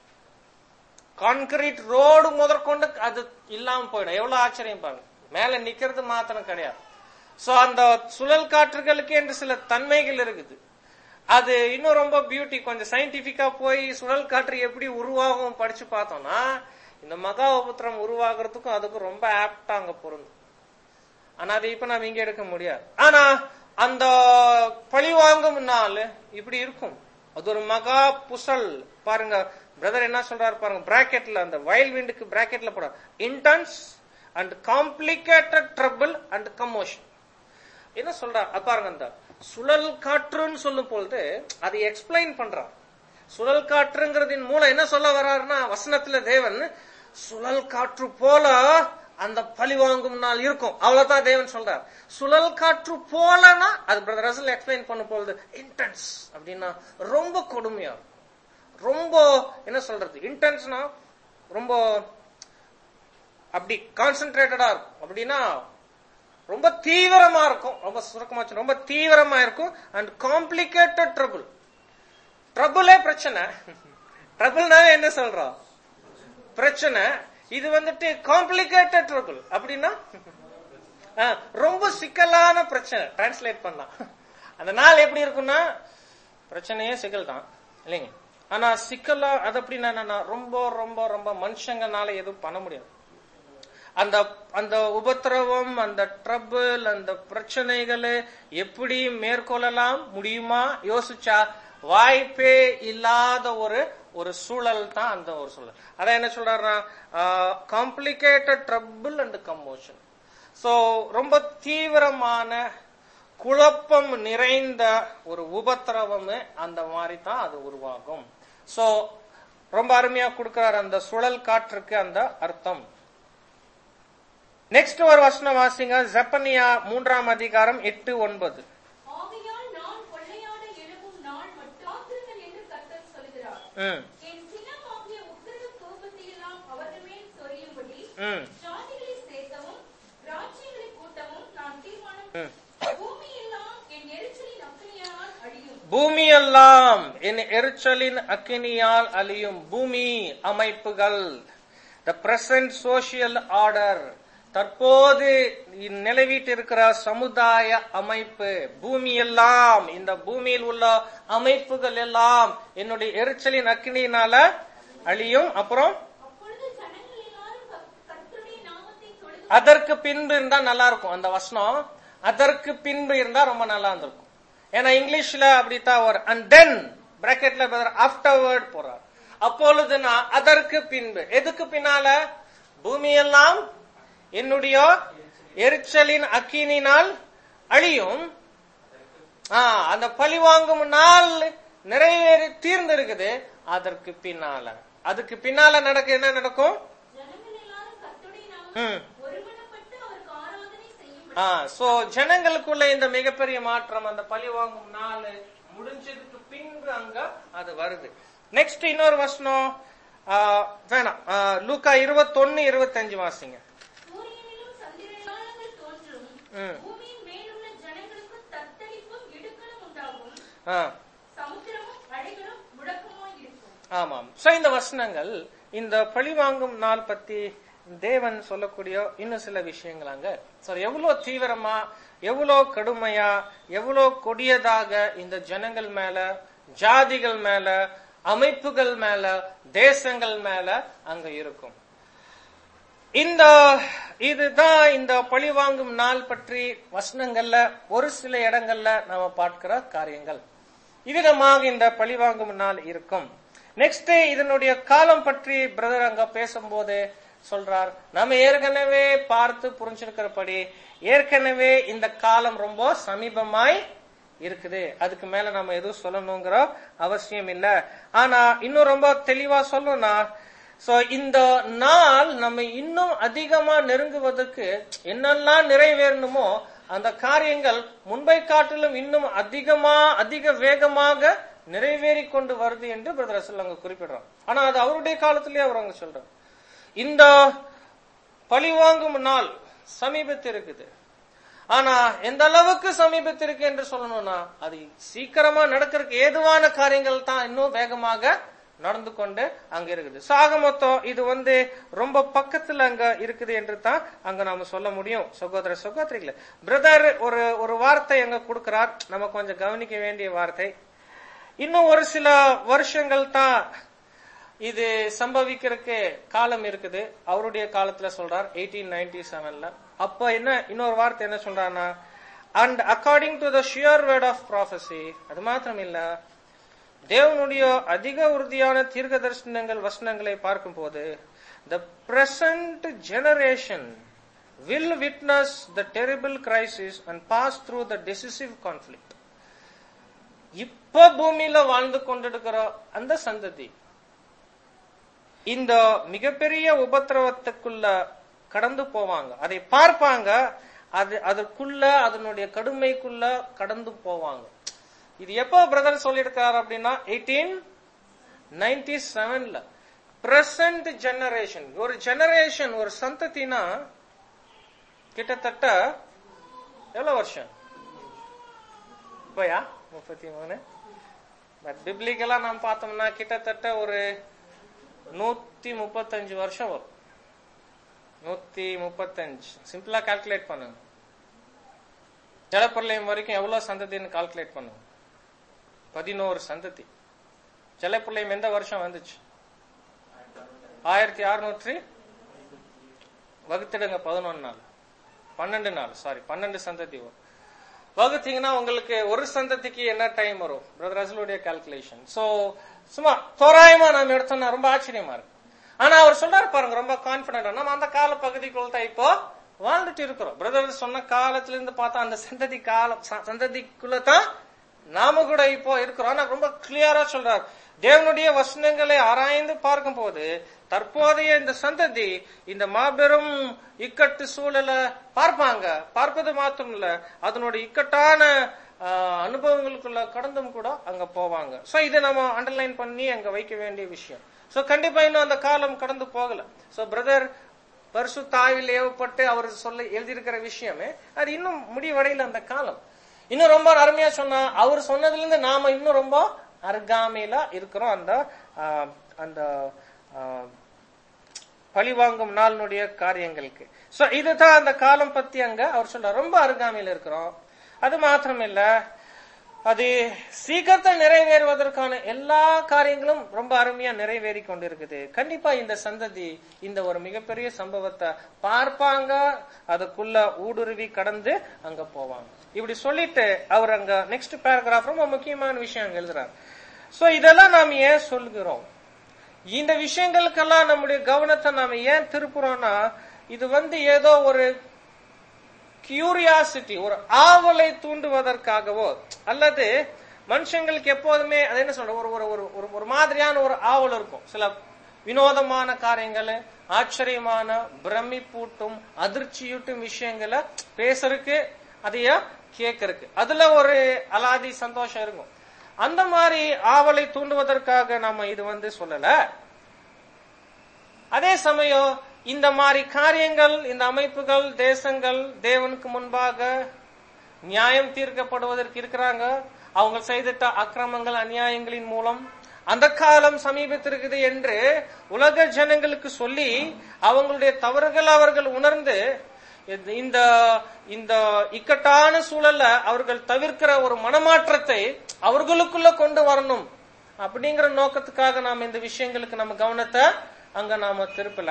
கான்கிரீட் ரோடு முதற்கொண்டு அது இல்லாம போயிடும் எவ்வளவு ஆச்சரியம் பாருங்க மேல நிக்கிறது மாத்திரம் கிடையாது சோ அந்த சுழல் காற்றுகளுக்கு என்று சில தன்மைகள் இருக்குது அது இன்னும் ரொம்ப பியூட்டி கொஞ்சம் சயின்டிபிக்கா போய் சுழல் காற்று எப்படி உருவாகும் படிச்சு பார்த்தோம்னா இந்த மகா உபத்திரம் உருவாகிறதுக்கும் அதுக்கும் ரொம்ப ஆப்டா அங்க பொருந்தும் ஆனா அது இப்ப நாம இங்க எடுக்க முடியாது ஆனா அந்த பழி வாங்கும் நாள் இப்படி இருக்கும் அது ஒரு மகா புசல் பாருங்க பிரதர் என்ன சொல்றாரு பாருங்க பிராக்கெட்ல அந்த வயல் விண்டுக்கு பிராக்கெட்ல போட intense and complicated trouble and commotion என்ன சொல்றார் அது பாருங்க அந்த சுழல் காற்றுன்னு சொல்லும் பொழுது அதை எக்ஸ்பிளைன் பண்றார் சுழல் காற்றுங்கிறதின் மூலம் என்ன சொல்ல வர்றாருன்னா வசனத்துல தேவன் சுழல் காற்று போல அந்த பழி வாங்கும் நாள் இருக்கும் அவ்வளவுதான் தேவன் சொல்றார் சுழல் காற்று போலனா அது பிரதர் ரசல் எக்ஸ்பிளைன் பண்ணும் பொழுது இன்டென்ஸ் அப்படின்னா ரொம்ப கொடுமையா இருக்கும். ரொம்ப என்ன சொல்றது இன்டென்ஸ்னா ரொம்ப அப்படி கான்சென்ட்ரேட்டடா இருக்கும் அப்படின்னா ரொம்ப தீவிரமா இருக்கும் ரொம்ப சுருக்கமா சொல்றேன். ரொம்ப தீவிரமா இருக்கும் அண்ட் காம்ப்ளிகேட்டட் ட்ரபிள் ட்ரபிளே பிரச்சனை ட்ரபிள்னாவே என்ன சொல்றோம் பிரச்சனை இது வந்துட்டு காம்ப்ளிகேட்டட் ட்ரபிள் அப்படின்னா ஆ, ரொம்ப சிக்கலான பிரச்சனை டிரான்ஸ்லேட் பண்ணா அந்த நாள் எப்படி இருக்கும்னா பிரச்சனையே சிக்கல் தான் இல்லைங்க ஆனா சிக்கலா அது அப்படின்னா என்னன்னா ரொம்ப ரொம்ப ரொம்ப மனுஷங்கனால எதுவும் பண்ண முடியாது அந்த அந்த உபத்திரவம் அந்த ட்ரபிள் அந்த பிரச்சனைகளை எப்படி மேற்கொள்ளலாம் முடியுமா யோசிச்சா வாய்ப்பே இல்லாத ஒரு ஒரு சூழல் தான் அந்த ஒரு சூழல் அதான் என்ன சொல்றாருன்னா complicated trouble and commotion so ரொம்ப தீவிரமான குழப்பம் நிறைந்த ஒரு உபத்திரவம் அந்த மாதிரி தான் அது உருவாகும் சோ ரொம்ப அருமையா கொடுக்கிறார் அந்த சுழல் காற்றுக்கு அந்த அர்த்தம் நெக்ஸ்ட் ஒரு வசனம் வாசிங்க ஜப்பனியா மூன்றாம் அதிகாரம் எட்டு ஒன்பது ஆகையால் நான் கொள்ளையாட எழும்பும் நாள் மட்டும் காத்திருங்கள் என்று கர்த்தர் சொல்கிறார் ம், என் சினமாகிய உக்கிர கோபத்தையெல்லாம் அவர்கள் மேல் சொரியும்படி ம், ஜாதிகளை சேர்க்கவும் ராஜ்யங்களை கூட்டவும் நான் தீர்மானம் ம். பூமியெல்லாம் என் எரிச்சலின் அக்கினியால் அழியும் பூமியெல்லாம் என் எரிச்சலின் அக்கினியால் அழியும் பூமி அமைப்புகள் த பிரசன்ட் சோசியல் ஆர்டர் தற்போது நிலவிட்டு இருக்கிற சமுதாய அமைப்பு பூமி எல்லாம் இந்த பூமியில் உள்ள அமைப்புகள் எல்லாம் என்னுடைய எரிச்சலின் அக்கினியினால அழியும் அப்புறம் அப்பொழுது ஜனங்கள் எல்லாரும் கர்- கர்த்தருடைய நாமத்தை தொழுது அதற்கு பின்பு இருந்தா நல்லா இருக்கும் அந்த வசனம் அதற்கு பின்பு இருந்தா ரொம்ப நல்லா இருந்திருக்கும் ஏன்னா இங்கிலீஷ்ல அப்படித்தான் ஒரு அண்ட் தென் பிராக்கெட்ல ஆஃப்டர்வர்ட் போறார் அப்பொழுது நான் அதற்கு பின்பு எதுக்கு பின்னால பூமியெல்லாம் என்னுடைய எரிச்சலின் அக்கினினால் அழியும் ஆ, அந்த பழி வாங்கும் நாள் நிறைவேறி தீர்ந்திருக்குது அதற்கு பின்னால அதுக்கு பின்னால நடக்க என்ன நடக்கும் ஜனங்கள் எல்லாரும் கர்த்தருடைய ம். நாமத்தை ஒருமனப்பட்டு அவருக்கு ஆராதனை செய்யும் ஆ சோ ஜனங்களுக்குள்ள இந்த மிகப்பெரிய மாற்றம் அந்த பழி வாங்கும் நாள் முடிஞ்சதுக்கு பின்பு அங்க அது வருது நெக்ஸ்ட் இன்னொரு வசனம் ஆ, வேணாம் ஆ, லூக்கா இருபத்தொன்னு இருபத்தஞ்சு வாசிங்க சூரியனிலும் சந்திரனாளங்கள் தோன்றும் ம். பூமியின் மேலுள்ள ஜனங்களுக்கு தத்தளிப்பும் இடுக்கணும் உண்டாகும் ஆ, சமுத்திரமும் அலைகளும் முடக்கமாய் இருக்கும் ஆமாம் சோ இந்த வசனங்கள் இந்த பழி வாங்கும் நாள் பத்தி தேவன் சொல்லக்கூடிய இன்னும் சில விஷயங்களாங்க சோ எவ்வளவு தீவிரமா எவ்வளவு கடுமையா எவ்வளவு கொடியதாக இந்த ஜனங்கள் மேல ஜாதிகள் மேல அமைப்புகள் மேல தேசங்கள் மேல அங்க இருக்கும் இந்த இதுதான் இந்த பழிவாங்கும் நாள் பற்றி வசனங்கள்ல ஒரு சில இடங்கள்ல நாம பார்க்கிற காரியங்கள் இவ்விதமாக இந்த பழிவாங்கும் நாள் இருக்கும் நெக்ஸ்ட் இதனுடைய காலம் பற்றி பிரதர் அங்க பேசும்போது சொல்றார் நம்ம ஏற்கனவே பார்த்து புரிஞ்சிருக்கிறபடி ஏற்கனவே இந்த காலம் ரொம்ப சமீபமாய் இருக்குது அதுக்கு மேல நம்ம எதுவும் சொல்லணுங்கிற அவசியம் இல்ல ஆனா இன்னும் ரொம்ப தெளிவா சொல்லணும்னா சோ இந்த நாள் நம்ம இன்னும் அதிகமா நெருங்குவதற்கு என்னெல்லாம் நிறைவேறணுமோ அந்த காரியங்கள் முன்பை காட்டிலும் இன்னும் அதிகமா அதிக வேகமாக நிறைவேறி கொண்டு வருது என்று பிரதர் அசல் அங்க குறிப்பிடுறோம் ஆனா அது அவருடைய காலத்திலேயே அவர் அங்க சொல்றார் இந்த பழிவாங்கும் நாள் சமீபத்தில் இருக்குது ஆனா எந்த அளவுக்கு சமீபத்திற்கு என்று சொல்லணும்னா அது சீக்கிரமா நடக்கிறதுக்கு ஏதுவான காரியங்கள் தான் இன்னும் வேகமாக நடந்து கொண்டு அங்க இருக்குது சாக மொத்தம் இது வந்து ரொம்ப பக்கத்துல அங்க இருக்குது என்று தான் அங்க நாம சொல்ல முடியும் சகோதர சகோதரிகள பிரதர் ஒரு ஒரு வார்த்தை அங்க கொடுக்கிறார் நம்ம கொஞ்சம் கவனிக்க வேண்டிய வார்த்தை இன்னும் ஒரு சில வருஷங்கள் தான் இது சம்பவிக்கிறதுக்கு காலம் இருக்குது அவருடைய காலத்துல சொல்றார் எயிட்டீன் நைன்டி செவன்ல அப்ப என்ன இன்னொரு வார்த்தை என்ன சொல்றாருன்னா and according to the sheer word of prophecy அது மாத்திரம் இல்ல தேவனுடைய அதிக உறுதியான தீர்க்க தரிசனங்கள் வசனங்களை பார்க்கும்போது the present generation will witness the terrible crisis and pass through the decisive conflict இப்ப பூமியில வாழ்ந்து கொண்டிருக்கிற அந்த சந்ததி இந்த மிகப்பெரிய உபத்திரவத்துக்குள்ள கடந்து போவாங்க அதை பார்ப்பாங்க அது அதற்குள்ள அதனுடைய கடுமைக்குள்ள கடந்து போவாங்க இது எப்போ பிரதர் சொல்லியிருக்காரு அப்படின்னா எயிட்டீன் நைன்டி செவன்ல பிரசன்ட் ஜெனரேஷன் ஒரு ஜெனரேஷன் ஒரு சந்ததினா கிட்டத்தட்ட எவ்வளவு வருஷம் இப்பயா முப்பத்தி மூணு பட் பிப்ளிக்கலா நாம் பார்த்தோம்னா கிட்டத்தட்ட ஒரு நூத்தி முப்பத்தஞ்சு வருஷம் வரும் நூத்தி முப்பத்தஞ்சு சிம்பிளா கால்குலேட் பண்ணுங்க ஜலப்பிரளயம் வரைக்கும் எவ்வளவு சந்ததின்னு கால்குலேட் பண்ணுங்க பதினோரு சந்ததி ஜலப்பிரளயம் எந்த வருஷம் வந்துச்சு ஆயிரத்தி அறுநூற்றி வகுத்திடுங்க பதினொன்னு நாள் பன்னெண்டு நாள் சாரி பன்னெண்டு சந்ததி வரும் வகுத்தீங்கன்னா உங்களுக்கு ஒரு சந்ததிக்கு என்ன டைம் வரும் பிரதர் அசலுடைய கால்குலேஷன் சோ சும்மா தோராயமா நாம எடுத்தோம்னா ரொம்ப ஆச்சரியமா இருக்கு ஆனா அவர் சொல்றாரு பாருங்க ரொம்ப கான்பிடண்டா நம்ம அந்த கால பகுதிக்குள்ள தான் இப்போ வாழ்ந்துட்டு இருக்கிறோம் பிரதர் சொன்ன காலத்துல இருந்து பார்த்தா அந்த சந்ததி காலம் சந்ததிக்குள்ள தான் நாம கூட இப்போ இருக்கிறோம் ஆனா ரொம்ப கிளியரா சொல்றார் தேவனுடைய வசனங்களை ஆராய்ந்து பார்க்கும் போது தற்போதைய இந்த சந்ததி இந்த மாபெரும் இக்கட்டு சூழலை பார்ப்பாங்க பார்ப்பது மாத்திரம் இல்ல அதனுடைய இக்கட்டான அனுபவங்களுக்குள்ள கடந்தும் கூட அங்க போவாங்க சோ இதை நம்ம அண்டர்லைன் பண்ணி அங்க வைக்க வேண்டிய விஷயம் சோ கண்டிப்பா இன்னும் அந்த காலம் கடந்து போகல சோ பிரதர் பரிசு தாவில் ஏவப்பட்டு அவர் சொல்ல எழுதியிருக்கிற விஷயமே அது இன்னும் முடிவடையில அந்த காலம் இன்னும் ரொம்ப அருமையா சொன்னா அவர் சொன்னதுல இருந்து நாம இன்னும் ரொம்ப அருகாமையில இருக்கிறோம் அந்த அந்த பழிவாங்கும் நாளினுடைய காரியங்களுக்கு சோ இதுதான் அந்த காலம் பத்தி அங்க அவர் சொல்ற ரொம்ப அருகாமையில இருக்கிறோம் அது மாத்திரம் இல்ல அது சீக்கிரத்தில் நிறைவேறுவதற்கான எல்லா காரியங்களும் ரொம்ப அருமையா நிறைவேறி கொண்டிருக்குது கண்டிப்பா இந்த சந்ததி இந்த ஒரு மிகப்பெரிய சம்பவத்தை பார்ப்பாங்க அதுக்குள்ள ஊடுருவி கடந்து அங்க போவாங்க இப்படி சொல்லிட்டு அவர் அங்க நெக்ஸ்ட் பேராகிராஃப் ரொம்ப முக்கியமான விஷயம் அங்க எழுதுறாரு சோ இதெல்லாம் நாம் ஏன் சொல்கிறோம் இந்த விஷயங்களுக்கெல்லாம் நம்முடைய கவனத்தை நாம ஏன் திருப்புறோம்னா இது வந்து ஏதோ ஒரு கியூரியாசிட்டி ஒரு ஆவலை தூண்டுவதற்காகவோ அல்லது மனுஷங்களுக்கு எப்போதுமே அது என்ன சொல்ற ஒரு ஒரு ஒரு ஒரு மாதிரியான ஒரு ஆவல் இருக்கும் சில வினோதமான காரியங்கள் ஆச்சரியமான பிரமிப்பூட்டும் அதிர்ச்சியூட்டும் விஷயங்களை பேசுறதுக்கு அதைய கேட்கறதுக்கு அதுல ஒரு அலாதி சந்தோஷம் இருக்கும் அந்த மாதிரி ஆவலை தூண்டுவதற்காக நாம இது வந்து சொல்லல அதே சமயம் இந்த மாதிரி காரியங்கள் இந்த அமைப்புகள் தேசங்கள் தேவனுக்கு முன்பாக நியாயம் தீர்க்கப்படுவதற்கு இருக்கிறாங்க அவங்க செய்திட்ட அக்கிரமங்கள் அநியாயங்களின் மூலம் அந்த காலம் சமீபத்திருக்குது என்று உலக ஜனங்களுக்கு சொல்லி அவங்களுடைய தவறுகள் அவர்கள் உணர்ந்து இந்த இந்த இக்கட்டான சூழல்ல அவர்கள் தவிர்க்கிற ஒரு மனமாற்றத்தை அவர்களுக்குள்ள கொண்டு வரணும் அப்படிங்கிற நோக்கத்துக்காக நாம இந்த விஷயங்களுக்கு நம்ம கவனத்தை அங்க நாம திருப்பல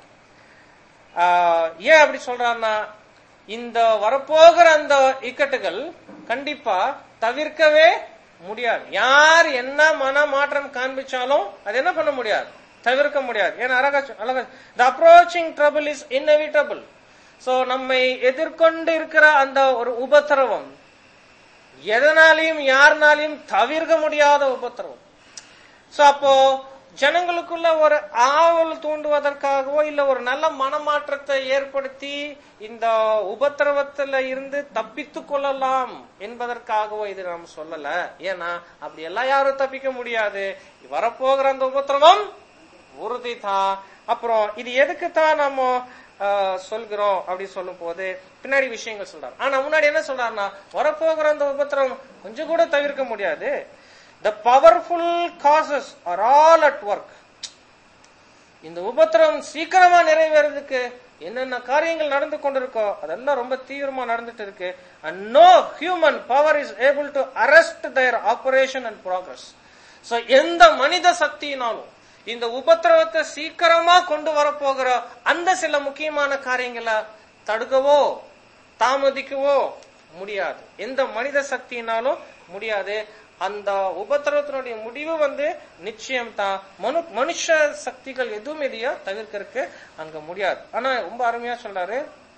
ஆஹ், ஏன் அப்படி சொல்றாருன்னா இந்த வரப்போகிற அந்த இக்கட்டுகள் கண்டிப்பா தவிர்க்கவே முடியாது யார் என்ன மன மாற்றம் காண்பிச்சாலும் அது என்ன பண்ண முடியாது தவிர்க்க முடியாது ஏன்னா அழகா சொ- அழகா the approaching trouble is inevitable so நம்மை எதிர்கொண்டு இருக்கிற அந்த ஒரு உபத்திரவம் எதனாலையும் யாருனாலையும் தவிர்க்க முடியாத உபத்திரவம் சோ அப்போ ஜனங்களுக்குள்ள ஒரு ஆவல் தூண்டுவதற்காகவோ இல்ல ஒரு நல்ல மனமாற்றத்தை ஏற்படுத்தி இந்த உபத்திரவத்துல இருந்து தப்பித்து கொள்ளலாம் என்பதற்காகவோ இது நாம் சொல்லல ஏன்னா அப்படி எல்லாம் யாரும் தப்பிக்க முடியாது வரப்போகிற அந்த உபத்திரவம் உறுதிதான் அப்புறம் இது எதுக்கு தான் நம்ம ஆஹ், சொல்கிறோம் அப்படி சொல்லும் போது பின்னாடி விஷயங்கள் சொல்றாரு ஆனா முன்னாடி என்ன சொல்றாருன்னா வரப்போகிற அந்த உபத்திரவம் கொஞ்சம் கூட தவிர்க்க முடியாது the powerful causes are all at work இந்த உபத்திரவம் சீக்கிரமா நிறைவேறதுக்கு என்னென்ன காரியங்கள் நடந்து கொண்டிருக்கோ அதெல்லாம் ரொம்ப தீவிரமா நடந்துட்டு இருக்கு and no human power is able to arrest their operation and progress so எந்த மனித சக்தியினாலும் இந்த உபத்திரவத்தை சீக்கிரமா கொண்டு வரப்போகிற அந்த சில முக்கியமான காரியங்களை தடுக்கவோ தாமதிக்கவோ முடியாது எந்த மனித சக்தியினாலும் முடியாது அந்த உபத்திரவத்தினுடைய முடிவு வந்து நிச்சயம் தான் மனு மனுஷ சக்திகள் எதுவும் இதையோ தவிர்க்கறதுக்கு அங்க முடியாது ஆனா ரொம்ப அருமையா சொல்றாரு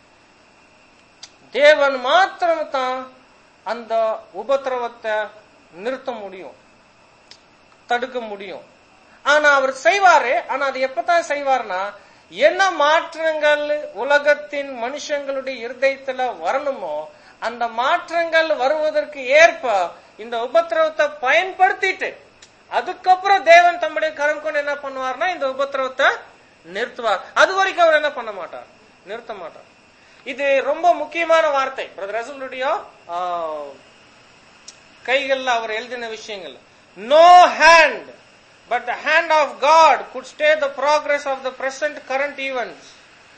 தேவன் மாத்திரம் தான் அந்த உபத்திரவத்தை நிறுத்த முடியும் தடுக்க முடியும் ஆனா அவர் செய்வாரு ஆனா அது எப்பதான் செய்வார்னா என்ன மாற்றங்கள் உலகத்தின் மனுஷங்களுடைய இருதயத்துல வரணுமோ அந்த மாற்றங்கள் வருவதற்கு ஏற்ப இந்த உபத்திரவத்தை பயன்படுத்திட்டு அதுக்கப்புறம் தேவன் தம்முடைய கரம் கொண்டு என்ன பண்ணுவார்னா இந்த உபத்திரவத்தை நிறுத்துவார் அது வரைக்கும் அவர் என்ன பண்ண மாட்டார் நிறுத்த மாட்டார் இது ரொம்ப முக்கியமான வார்த்தை பிரதர் ரசூலுடைய கைகள்ல அவர் எழுதின விஷயங்கள் no hand but the hand of God could stay the progress of the present current events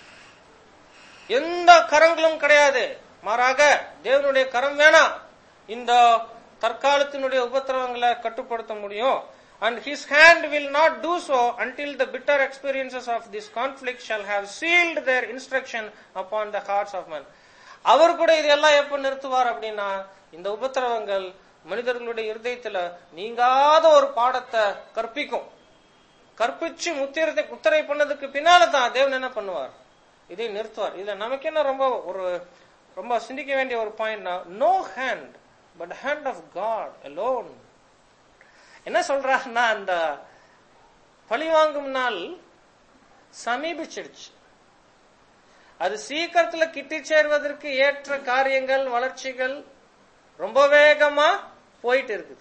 எந்த கரங்களும் கிடையாது மாறாக தேவனுடைய கரம் வேணாம் இந்த தற்காலத்தினுடைய உபத்திரவங்களை கட்டுப்படுத்த முடியும் and his hand will not do so until the bitter experiences of this conflict shall have sealed their instruction upon the hearts of men அவர் கூட இதெல்லாம் எப்ப நிறுத்துவார் அப்படின்னா இந்த உபத்திரவங்கள் மனிதர்களுடைய இருதயத்துல நீங்காத ஒரு பாடத்தை கற்பிக்கும் கற்பிச்சு முத்திரத்தை முத்திரை பண்ணதுக்கு பின்னால தான் தேவன் என்ன பண்ணுவார் இதை நிறுத்துவார் இதுல நமக்கு என்ன ரொம்ப ஒரு ரொம்ப சிந்திக்க வேண்டிய ஒரு பாயிண்ட்னா no hand but hand of God alone என்ன சொல்றாருன்னா அந்த பழிவாங்கும் நாள் சமீபிச்சிடுச்சு அது சீக்கிரத்துல கிட்டி சேர்வதற்கு ஏற்ற காரியங்கள் வளர்ச்சிகள் ரொம்ப வேகமா போயிட்டு இருக்குது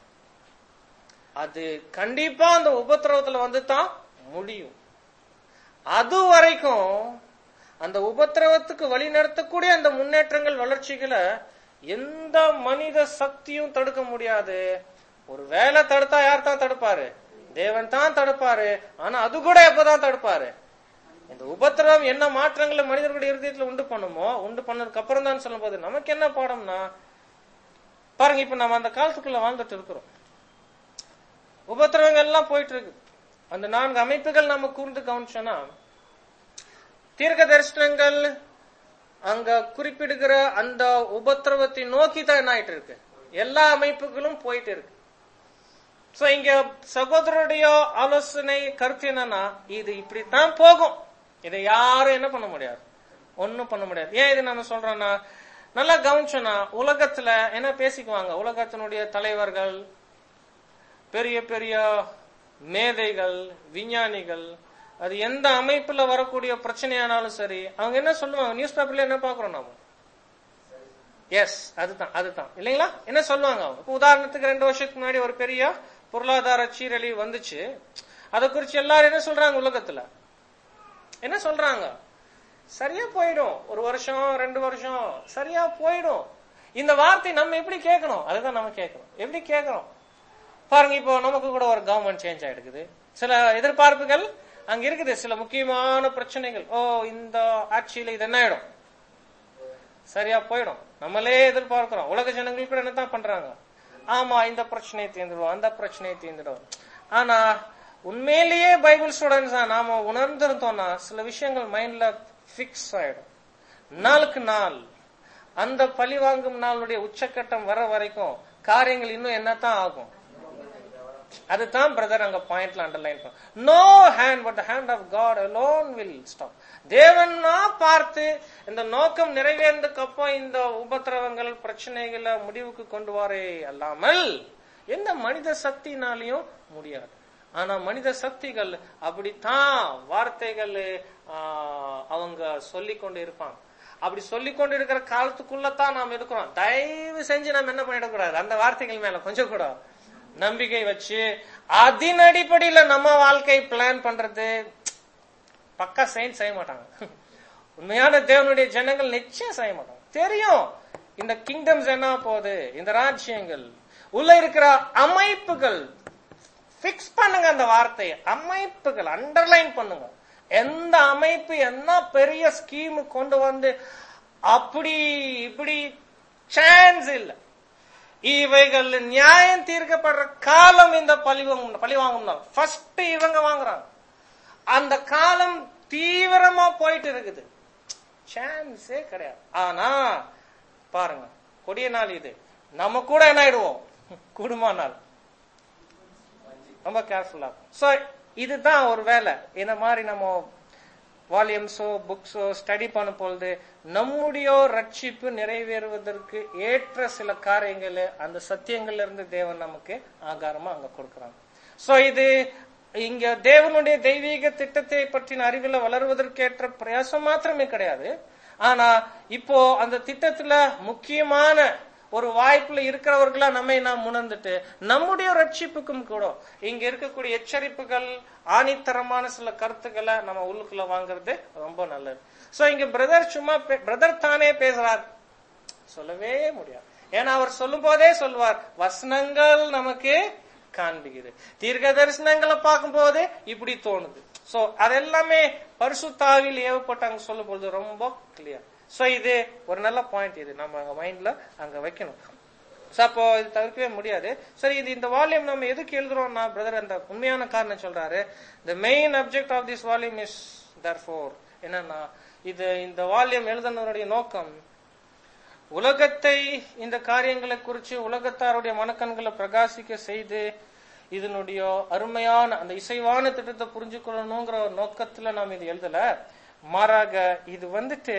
அது கண்டிப்பா அந்த உபத்திரவத்துல வந்து தான் முடியும் அது வரைக்கும் அந்த உபத்திரவத்துக்கு வழி நடத்தக்கூடிய அந்த முன்னேற்றங்கள் வளர்ச்சிகளை எந்த மனித சக்தியும் தடுக்க முடியாது ஒரு வேலை தடுத்தா யார் தான் தடுப்பாரு தேவன் தான் தடுப்பாரு ஆனா அது கூட எப்பதான் தடுப்பாரு இந்த உபத்திரவம் என்ன மாற்றங்களை மனிதர்களுடைய இருதயத்துல உண்டு பண்ணுமோ உண்டு பண்ணதுக்கு அப்புறம் தான் சொல்லும்போது நமக்கு என்ன பாடம்னா பாருங்க இப்ப நம்ம அந்த காலத்துக்குள்ள வாழ்ந்துட்டு இருக்கிறோம் உபத்திரவங்கள் எல்லாம் போயிட்டு இருக்கு அந்த நான்கு அமைப்புகள் நம்ம கூர்ந்து கவனிச்சோம்னா தீர்க்க தரிசனங்கள் அங்க குறிப்பிடுகிற அந்த உபத்திரவத்தை நோக்கி தான் என்ன ஆயிட்டு இருக்கு எல்லா அமைப்புகளும் போயிட்டு இருக்கு சோ இங்க சகோதரருடைய ஆலோசனை கருத்து என்னன்னா இது இப்படித்தான் போகும் இதை யாரும் என்ன பண்ண முடியாது ஒண்ணும் பண்ண முடியாது ஏன் இது நம்ம சொல்றோம்னா நல்லா கவனிச்சோன்னா உலகத்துல என்ன பேசிக்குவாங்க உலகத்தினுடைய தலைவர்கள் பெரிய பெரிய மேதைகள் விஞ்ஞானிகள் அது எந்த அமைப்புல வரக்கூடிய பிரச்சனையானாலும் சரி அவங்க என்ன சொல்லுவாங்க நியூஸ் பேப்பர்ல என்ன பாக்குறோம் நாம எஸ் அதுதான் அதுதான் இல்லைங்களா என்ன சொல்லுவாங்க அவங்க இப்ப உதாரணத்துக்கு ரெண்டு வருஷத்துக்கு முன்னாடி ஒரு பெரிய பொருளாதார சீரழிவு வந்துச்சு அதை குறிச்சு எல்லாரும் என்ன சொல்றாங்க உலகத்துல என்ன சொல்றாங்க சரியா போயிடும் ஒரு வருஷம் ரெண்டு வருஷம் சரியா போயிடும் இந்த வார்த்தை நம்ம எப்படி கேட்கணும் அதுதான் நம்ம கேட்கணும் எப்படி கேட்கறோம் பாருங்க இப்போ நமக்கு கூட ஒரு கவர்மெண்ட் சேஞ்ச் ஆயிடுக்குது சில எதிர்பார்ப்புகள் அங்க இருக்குது சில முக்கியமான பிரச்சனைகள் ஓ இந்த ஆட்சியில இது என்ன ஆயிடும் சரியா போயிடும் நம்மளே எதிர்பார்க்கிறோம் உலக ஜனங்கள் கூட என்னதான் பண்றாங்க ஆமா இந்த பிரச்சனையை தீர்ந்துடும் அந்த பிரச்சனையை தீர்ந்துடும் ஆனா உண்மையிலேயே பைபிள் ஸ்டூடெண்ட்ஸ் நாம உணர்ந்திருந்தோம்னா சில விஷயங்கள் மைண்ட்ல பிக்ஸ் ஆயிடும் நாளுக்கு நாள் அந்த பழி வாங்கும் நாளுடைய உச்சக்கட்டம் வர வரைக்கும் காரியங்கள் இன்னும் என்னத்தான் ஆகும் அதுதான் பிரதர் அங்க பாயிண்ட்ல underline no hand but hand of God alone will stop தேவன்னா பார்த்து இந்த நோக்கம் நிறைவேறதுக்கு அப்புறம் இந்த உபத்திரவங்கள் பிரச்சனைகளை முடிவுக்கு கொண்டு வரே அல்லாமல் எந்த மனித சக்தினாலையும் முடியாது ஆனா மனித சக்திகள் அப்படித்தான் வார்த்தைகள் ஆஹ், அவங்க சொல்லிக் கொண்டு இருப்பாங்க அப்படி சொல்லிக் கொண்டு இருக்கிற காலத்துக்குள்ளதான் நாம் இருக்கிறோம் தயவு செஞ்சு நாம் என்ன பண்ணிடக்கூடாது அந்த வார்த்தைகள் மேல கொஞ்சம் கூட நம்பிக்கை வச்சு அதன் அடிப்படையில நம்ம வாழ்க்கை பிளான் பண்றது பக்கா சயின்ஸ் செய்ய மாட்டாங்க உண்மையான தேவனுடைய ஜனங்கள் நிச்சயம் செய்ய மாட்டாங்க தெரியும் இந்த கிங்டம்ஸ் என்ன போகுது இந்த ராஜ்யங்கள் உள்ள இருக்கிற அமைப்புகள் பிக்ஸ் பண்ணுங்க அந்த வார்த்தையை அமைப்புகள் அண்டர்லைன் பண்ணுங்க எந்த அமைப்பு என்ன பெரிய ஸ்கீம் கொண்டு வந்து அப்படி இப்படி சான்ஸ் இல்ல இவைகள் நியாயம் தீர்க்கப்படுற காலம் இந்த பழி வாங்கும் பழி வாங்கும் ஃபர்ஸ்ட் இவங்க வாங்குறாங்க அந்த காலம் தீவிரமா போயிட்டு இருக்குது சான்ஸே கிடையாது ஆனா பாருங்க கொடிய நாள் இது நம்ம கூட என்ன ஆயிடுவோம் குடும்ப நாள் ரொம்ப கேர்ஃபுல்லா சோ இதுதான் ஒரு வேலை இந்த மாதிரி நம்ம வால்யூம்ஸோ புக்ஸோ ஸ்டடி பண்ணும் பொழுது நம்முடைய ரட்சிப்பு நிறைவேறுவதற்கு ஏற்ற சில காரியங்களை அந்த சத்தியங்கள்ல இருந்து தேவன் நமக்கு ஆகாரமா அங்க கொடுக்கறாங்க சோ இது இங்க தேவனுடைய தெய்வீக திட்டத்தை பற்றின அறிவுல வளருவதற்கேற்ற பிரயாசம் மாத்திரமே கிடையாது ஆனா இப்போ அந்த திட்டத்துல முக்கியமான ஒரு வாய்ப்புல இருக்கிறவர்களா நம்மை நாம் உணர்ந்துட்டு நம்முடைய ரட்சிப்புக்கும் கூட இங்க இருக்கக்கூடிய எச்சரிப்புகள் ஆணித்தரமான சில கருத்துக்களை நம்ம உள்ளுக்குள்ள வாங்குறது ரொம்ப நல்லது சோ இங்க பிரதர் சும்மா பிரதர் தானே பேசுறார் சொல்லவே முடியாது ஏன்னா அவர் சொல்லும் போதே சொல்வார் வசனங்கள் நமக்கு காண்பிக்குது தீர்க்க தரிசனங்களை பார்க்கும்போது இப்படி தோணுது சோ அதெல்லாமே பரிசுத்தாவில் ஏவப்பட்டாங்க சொல்லும் பொழுது ரொம்ப கிளியர் சோ இது ஒரு நல்ல பாயிண்ட் இது நம்ம அங்க மைண்ட்ல அங்க வைக்கணும் சோ அப்போ இது தவிர்க்கவே முடியாது சரி இது இந்த வால்யூம் நம்ம எதுக்கு எழுதுறோம்னா பிரதர் அந்த உண்மையான காரணம் சொல்றாரு the main object of this volume is therefore என்னன்னா இது இந்த வால்யூம் எழுதுனதுடைய நோக்கம் உலகத்தை இந்த காரியங்களை குறித்து உலகத்தாருடைய மனக்கண்களை பிரகாசிக்க செய்து இதனுடைய அருமையான அந்த இசைவான திட்டத்தை புரிஞ்சுக்கொள்ளணுங்கிற ஒரு நோக்கத்துல நாம் இது எழுதல மாறாக இது வந்துட்டு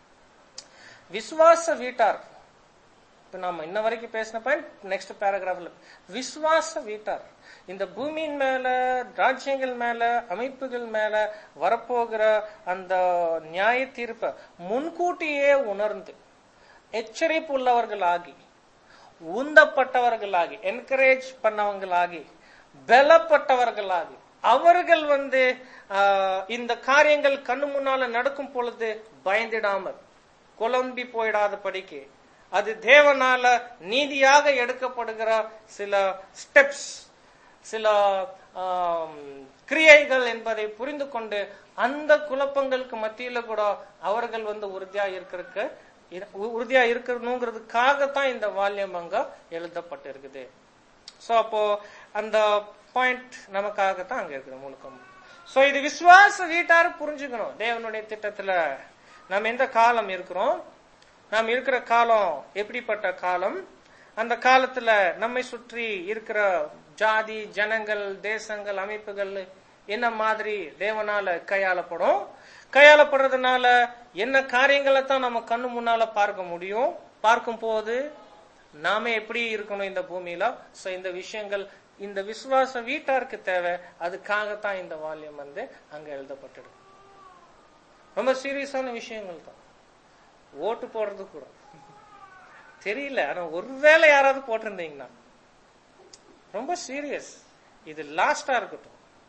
விசுவாச வீட்டார் இப்ப நாம இன்ன வரைக்கும் பேசின பாயிண்ட் நெக்ஸ்ட் பேராகிராஃப்ல விசுவாச வீட்டார் இந்த பூமியின் மேல ராஜ்யங்கள் மேல அமைப்புகள் மேல வரப்போகிற அந்த நியாய தீர்ப்பை முன்கூட்டியே உணர்ந்து எச்சரிப்பு உள்ளவர்களாகி உந்தப்பட்டவர்களாகி என்கரேஜ் பண்ணவங்களாகி பலப்பட்டவர்களாகி அவர்கள் வந்து ஆஹ், இந்த காரியங்கள் கண்ணு முன்னால நடக்கும் பொழுது பயந்திடாமல் குழம்பி போயிடாத படிக்கு அது தேவனால நீதியாக எடுக்கப்படுகிற சில ஸ்டெப்ஸ் சில ஆம், கிரியைகள் என்பதை புரிந்து கொண்டு அந்த குழப்பங்களுக்கு மத்தியில கூட அவர்கள் வந்து உறுதியா இருக்கிறதுக்கு இரு- உ- உறுதியா இருக்கணுங்கிறதுக்காகத்தான் இந்த வால்யம் அங்க எழுதப்பட்டிருக்குது சோ அப்போ அந்த பாயிண்ட் நமக்காகத்தான் அங்க இருக்குது முழுக்கம் சோ இது விசுவாச வீட்டாரு புரிஞ்சுக்கணும் தேவனுடைய திட்டத்துல நம்ம எந்த காலம் இருக்கிறோம் நாம் இருக்கிற காலம் எப்படிப்பட்ட காலம் அந்த காலத்துல நம்மை சுற்றி இருக்கிற ஜாதி ஜனங்கள் தேசங்கள் அமைப்புகள் என்ன மாதிரி தேவனால கையாளப்படும் கையாளப்படுறதுனால என்ன காரியங்களை தான் நம்ம கண்ணு முன்னால பார்க்க முடியும் பார்க்கும் போது நாம எப்படி இருக்கணும் இந்த பூமியில சோ இந்த விஷயங்கள் இந்த விசுவாச வீட்டாருக்கு தேவை அதுக்காகத்தான் இந்த வால்யம் வந்து அங்க எழுதப்பட்டிருக்கு ரொம்ப சீரியஸான விஷயங்கள் தான் ஓட்டு போடுறது கூட தெரியல ஆனா ஒருவேளை யாராவது போட்டிருந்தீங்கன்னா ரொம்ப சீரியஸ் இது லாஸ்டா இருக்கட்டும்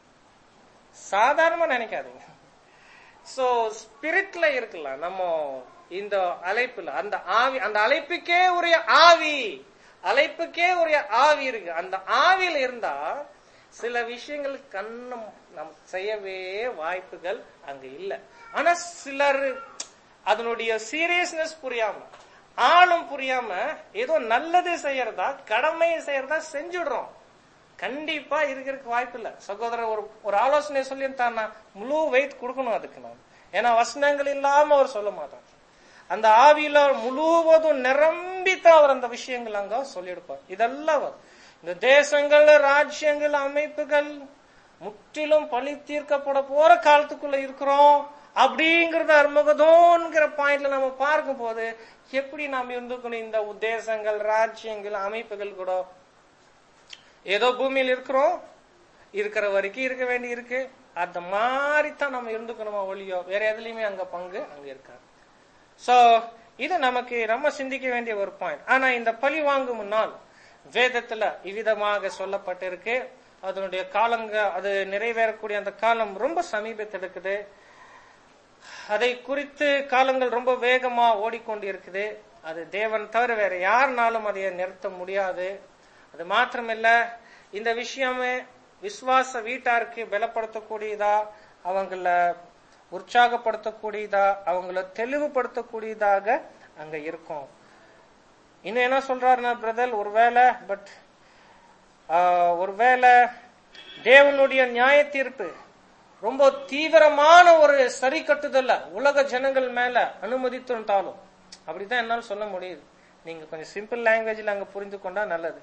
சாதாரணமா நினைக்காதீங்க சோ ஸ்பிரிட்ல இருக்கலாம் நம்ம இந்த அழைப்புல அந்த ஆவி அந்த அழைப்புக்கே உரிய ஆவி அழைப்புக்கே ஒரு ஆவி இருக்கு அந்த ஆவியில இருந்தா சில விஷயங்கள் கண்ணும் நம் செய்யவே வாய்ப்புகள் அங்க இல்ல ஆனா சிலர் அதனுடைய சீரியஸ்னஸ் புரியாம ஆளும் புரியாம ஏதோ நல்லது செய்யறதா கடமையை செய்யறதா செஞ்சுடுறோம் கண்டிப்பா இருக்கிறதுக்கு வாய்ப்பு இல்ல சகோதரர் ஒரு ஒரு ஆலோசனை சொல்லியிருந்தாருன்னா முழு வெயிட் கொடுக்கணும் அதுக்கு நான் ஏன்னா வசனங்கள் இல்லாம அவர் சொல்ல மாட்டார் அந்த ஆவியில முழுவதும் நிரம்பித்தான் அவர் அந்த விஷயங்கள் அங்க சொல்லியிருப்பார் இதெல்லாம் வரும். இந்த தேசங்கள் ராஜ்யங்கள் அமைப்புகள் முற்றிலும் பழி தீர்க்கப்பட போற காலத்துக்குள்ள இருக்கிறோம் அப்படிங்கறத அர்மகதோன்கிற பாயிண்ட்ல நம்ம பார்க்கும் போது எப்படி நாம் இருந்துக்கணும் இந்த உத்தேசங்கள் ராஜ்யங்கள் அமைப்புகள் கூட ஏதோ பூமியில் இருக்கிறோம் இருக்கிற வரைக்கும் இருக்க வேண்டி இருக்கு அந்த மாதிரி தான் நம்ம இருந்துக்கணுமா ஒழியோ வேற எதுலயுமே அங்க பங்கு அங்க இருக்காது சோ இது நமக்கு நம்ம சிந்திக்க வேண்டிய ஒரு பாயிண்ட் ஆனா இந்த பழி வாங்கும் நாள் வேதத்துல இவ்விதமாக சொல்லப்பட்டிருக்கு அதனுடைய காலங்க அது நிறைவேறக்கூடிய அந்த காலம் ரொம்ப சமீபத்தில் இருக்குது அதை குறித்து காலங்கள் ரொம்ப வேகமா ஓடிக்கொண்டு இருக்குது அது தேவன் தவிர வேற யாருனாலும் அதை நிறுத்த முடியாது அது மாத்திரமில்ல இந்த விஷயமே விசுவாச வீட்டாருக்கு பலப்படுத்தக்கூடியதா அவங்கள உற்சாகப்படுத்தக்கூடியதா அவங்கள தெளிவுபடுத்தக்கூடியதாக அங்க இருக்கும் இன்னும் என்ன சொல்றாருன்னா பிரதர் ஒருவேளை பட் ஒருவேளை தேவனுடைய நியாய தீர்ப்பு ரொம்ப தீவிரமான ஒரு சரி கட்டுதல்ல உலக ஜனங்கள் மேல அனுமதித்திருந்தாலும் அப்படிதான் என்னால சொல்ல முடியுது நீங்க கொஞ்சம் சிம்பிள் லாங்குவேஜ்ல அங்க புரிந்து கொண்டா நல்லது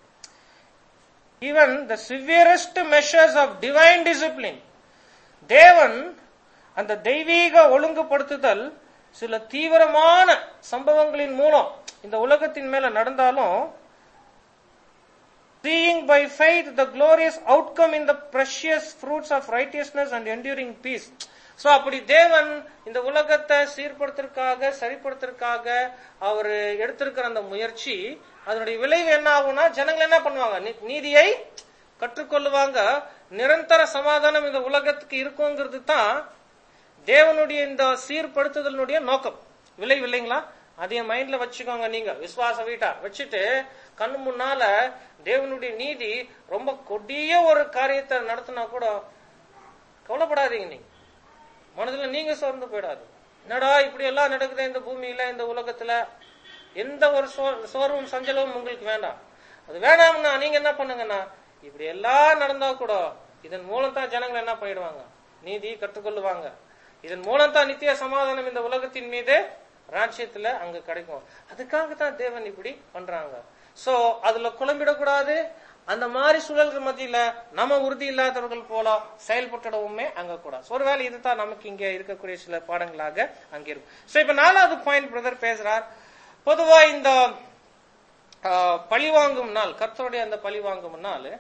even the severest measures of divine discipline தேவன் அந்த தெய்வீக ஒழுங்குபடுத்துதல் சில தீவிரமான சம்பவங்களின் மூலம் இந்த உலகத்தின் மேல நடந்தாலும் seeing by faith the glorious outcome in the precious fruits of righteousness and enduring peace so அப்படி தேவன் இந்த உலகத்தை சீர்படுத்துறதுக்காக சரிப்படுத்துறதுக்காக அவர் எடுத்திருக்கிற அந்த முயற்சி அதனுடைய விளைவு என்ன ஆகும்னா ஜனங்கள் என்ன பண்ணுவாங்க நீ- நீதியை கற்றுக்கொள்ளுவாங்க நிரந்தர சமாதானம் இந்த உலகத்துக்கு இருக்குங்கிறது தான் தேவனுடைய இந்த சீர்படுத்துதலினுடைய நோக்கம் விளைவு இல்லைங்களா அதையும் மைண்ட்ல வச்சுக்கோங்க நீங்க விசுவாச வீட்டா வச்சுட்டு கண்ணு முன்னால தேவனுடைய நீதி ரொம்ப கொடிய ஒரு காரியத்தை நடத்தினா கூட கவலைப்படாதீங்க நீங்க மனதுல நீங்க சோர்ந்து போயிடாது என்னடா இப்படி எல்லாம் நடக்குது இந்த பூமியில இந்த உலகத்துல எந்த ஒரு சோ- சோர்வும் சஞ்சலமும் உங்களுக்கு வேண்டாம் அது வேணாம்னா நீங்க என்ன பண்ணுங்கன்னா இப்படி எல்லாம் நடந்தா கூட இதன் மூலம் தான் ஜனங்கள் என்ன பண்ணிடுவாங்க நீதி கற்றுக்கொள்ளுவாங்க இதன் மூலம் தான் நித்திய சமாதானம் இந்த உலகத்தின் மீது ராஜ்யத்துல அங்க கிடைக்கும் அதுக்காக தான் தேவன் இப்படி பண்றாங்க சோ அதுல குழம்பிடக்கூடாது அந்த மாதிரி சூழல்கள் மத்தியில நம்ம உறுதி இல்லாதவர்கள் போல செயல்பட்டுடவுமே அங்க கூடாது ஒருவேளை இதுதான் நமக்கு இங்க இருக்கக்கூடிய சில பாடங்களாக அங்க இருக்கும் சோ இப்ப நாலாவது பாயிண்ட் பிரதர் பேசுறார் பொதுவா இந்த ஆஹ், பழிவாங்கும் நாள் கர்த்தருடைய அந்த பழிவாங்கும் நாள்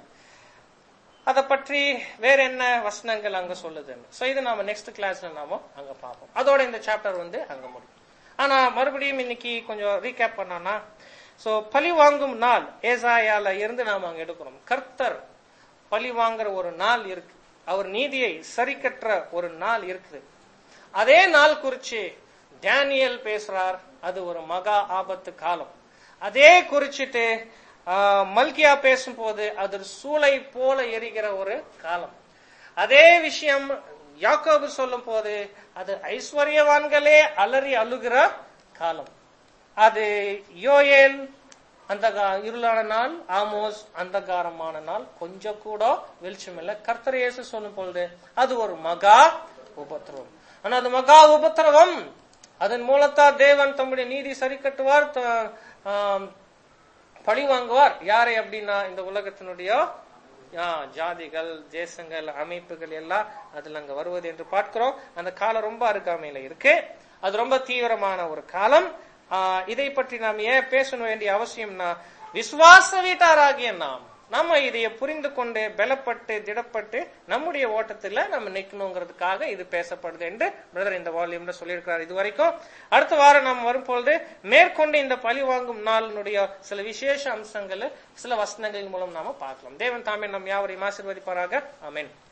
அதை பற்றி வேற என்ன வசனங்கள் அங்க சொல்லுதுன்னு சோ இது நாம நெக்ஸ்ட் கிளாஸ்ல நாம அங்க பார்ப்போம் அதோட இந்த சாப்டர் வந்து அங்க முடியும் ஆனா மறுபடியும் இன்னைக்கு கொஞ்சம் ரீகேப் பண்ணோம்னா சோ பழி வாங்கும் நாள் ஏசாயால இருந்து நாம அங்க எடுக்கிறோம் கர்த்தர் பழி வாங்குற ஒரு நாள் இருக்கு அவர் நீதியை சரிக்கற்ற ஒரு நாள் இருக்குது அதே நாள் குறிச்சு டேனியல் பேசுறார் அது ஒரு மகா ஆபத்து காலம் அதே குறிச்சிட்டு ஆஹ், மல்கியா பேசும்போது அது சூளை போல எரிகிற ஒரு காலம் அதே விஷயம் யாக்கோபு சொல்லும் போது அது ஐஸ்வர்யவான்களே அலறி அழுகிற காலம் அது யோயேல் அந்த இருளான நாள் ஆமோஸ் அந்தகாரமான நாள் கொஞ்சம் கூட வெளிச்சம் இல்லை கர்த்தர் இயேசு சொல்லும் பொழுது அது ஒரு மகா உபத்திரவம் ஆனா அது மகா உபத்திரவம் அதன் மூலத்தா தேவன் தம்முடைய நீதி சரி கட்டுவார் த- ஆம், பழி வாங்குவார் யாரை அப்படின்னா இந்த உலகத்தினுடைய ஆ, ஜாதிகள் தேசங்கள் அமைப்புகள் எல்லாம் அதுல அங்க வருவது என்று பார்க்கிறோம் அந்த காலம் ரொம்ப அருகாமையில இருக்கு அது ரொம்ப தீவிரமான ஒரு காலம் ஆ, இதை பற்றி நாம் ஏன் பேச வேண்டிய அவசியம்னா விசுவாச வீட்டாராகிய நாம் நம்ம இதைய புரிந்து கொண்டு பலப்பட்டு திடப்பட்டு நம்முடைய ஓட்டத்துல நம்ம நிக்கணுங்கிறதுக்காக இது பேசப்படுது என்று பிரதர் இந்த வால்யூம்ல சொல்லியிருக்கிறார் இது வரைக்கும் அடுத்த வாரம் நாம் வரும்பொழுது மேற்கொண்டு இந்த பழி வாங்கும் நாளினுடைய சில விசேஷ அம்சங்களை சில வசனங்களின் மூலம் நாம பார்க்கலாம் தேவன் தாமே நம் யாவரையும் ஆசீர்வதிப்பாராக ஆமென்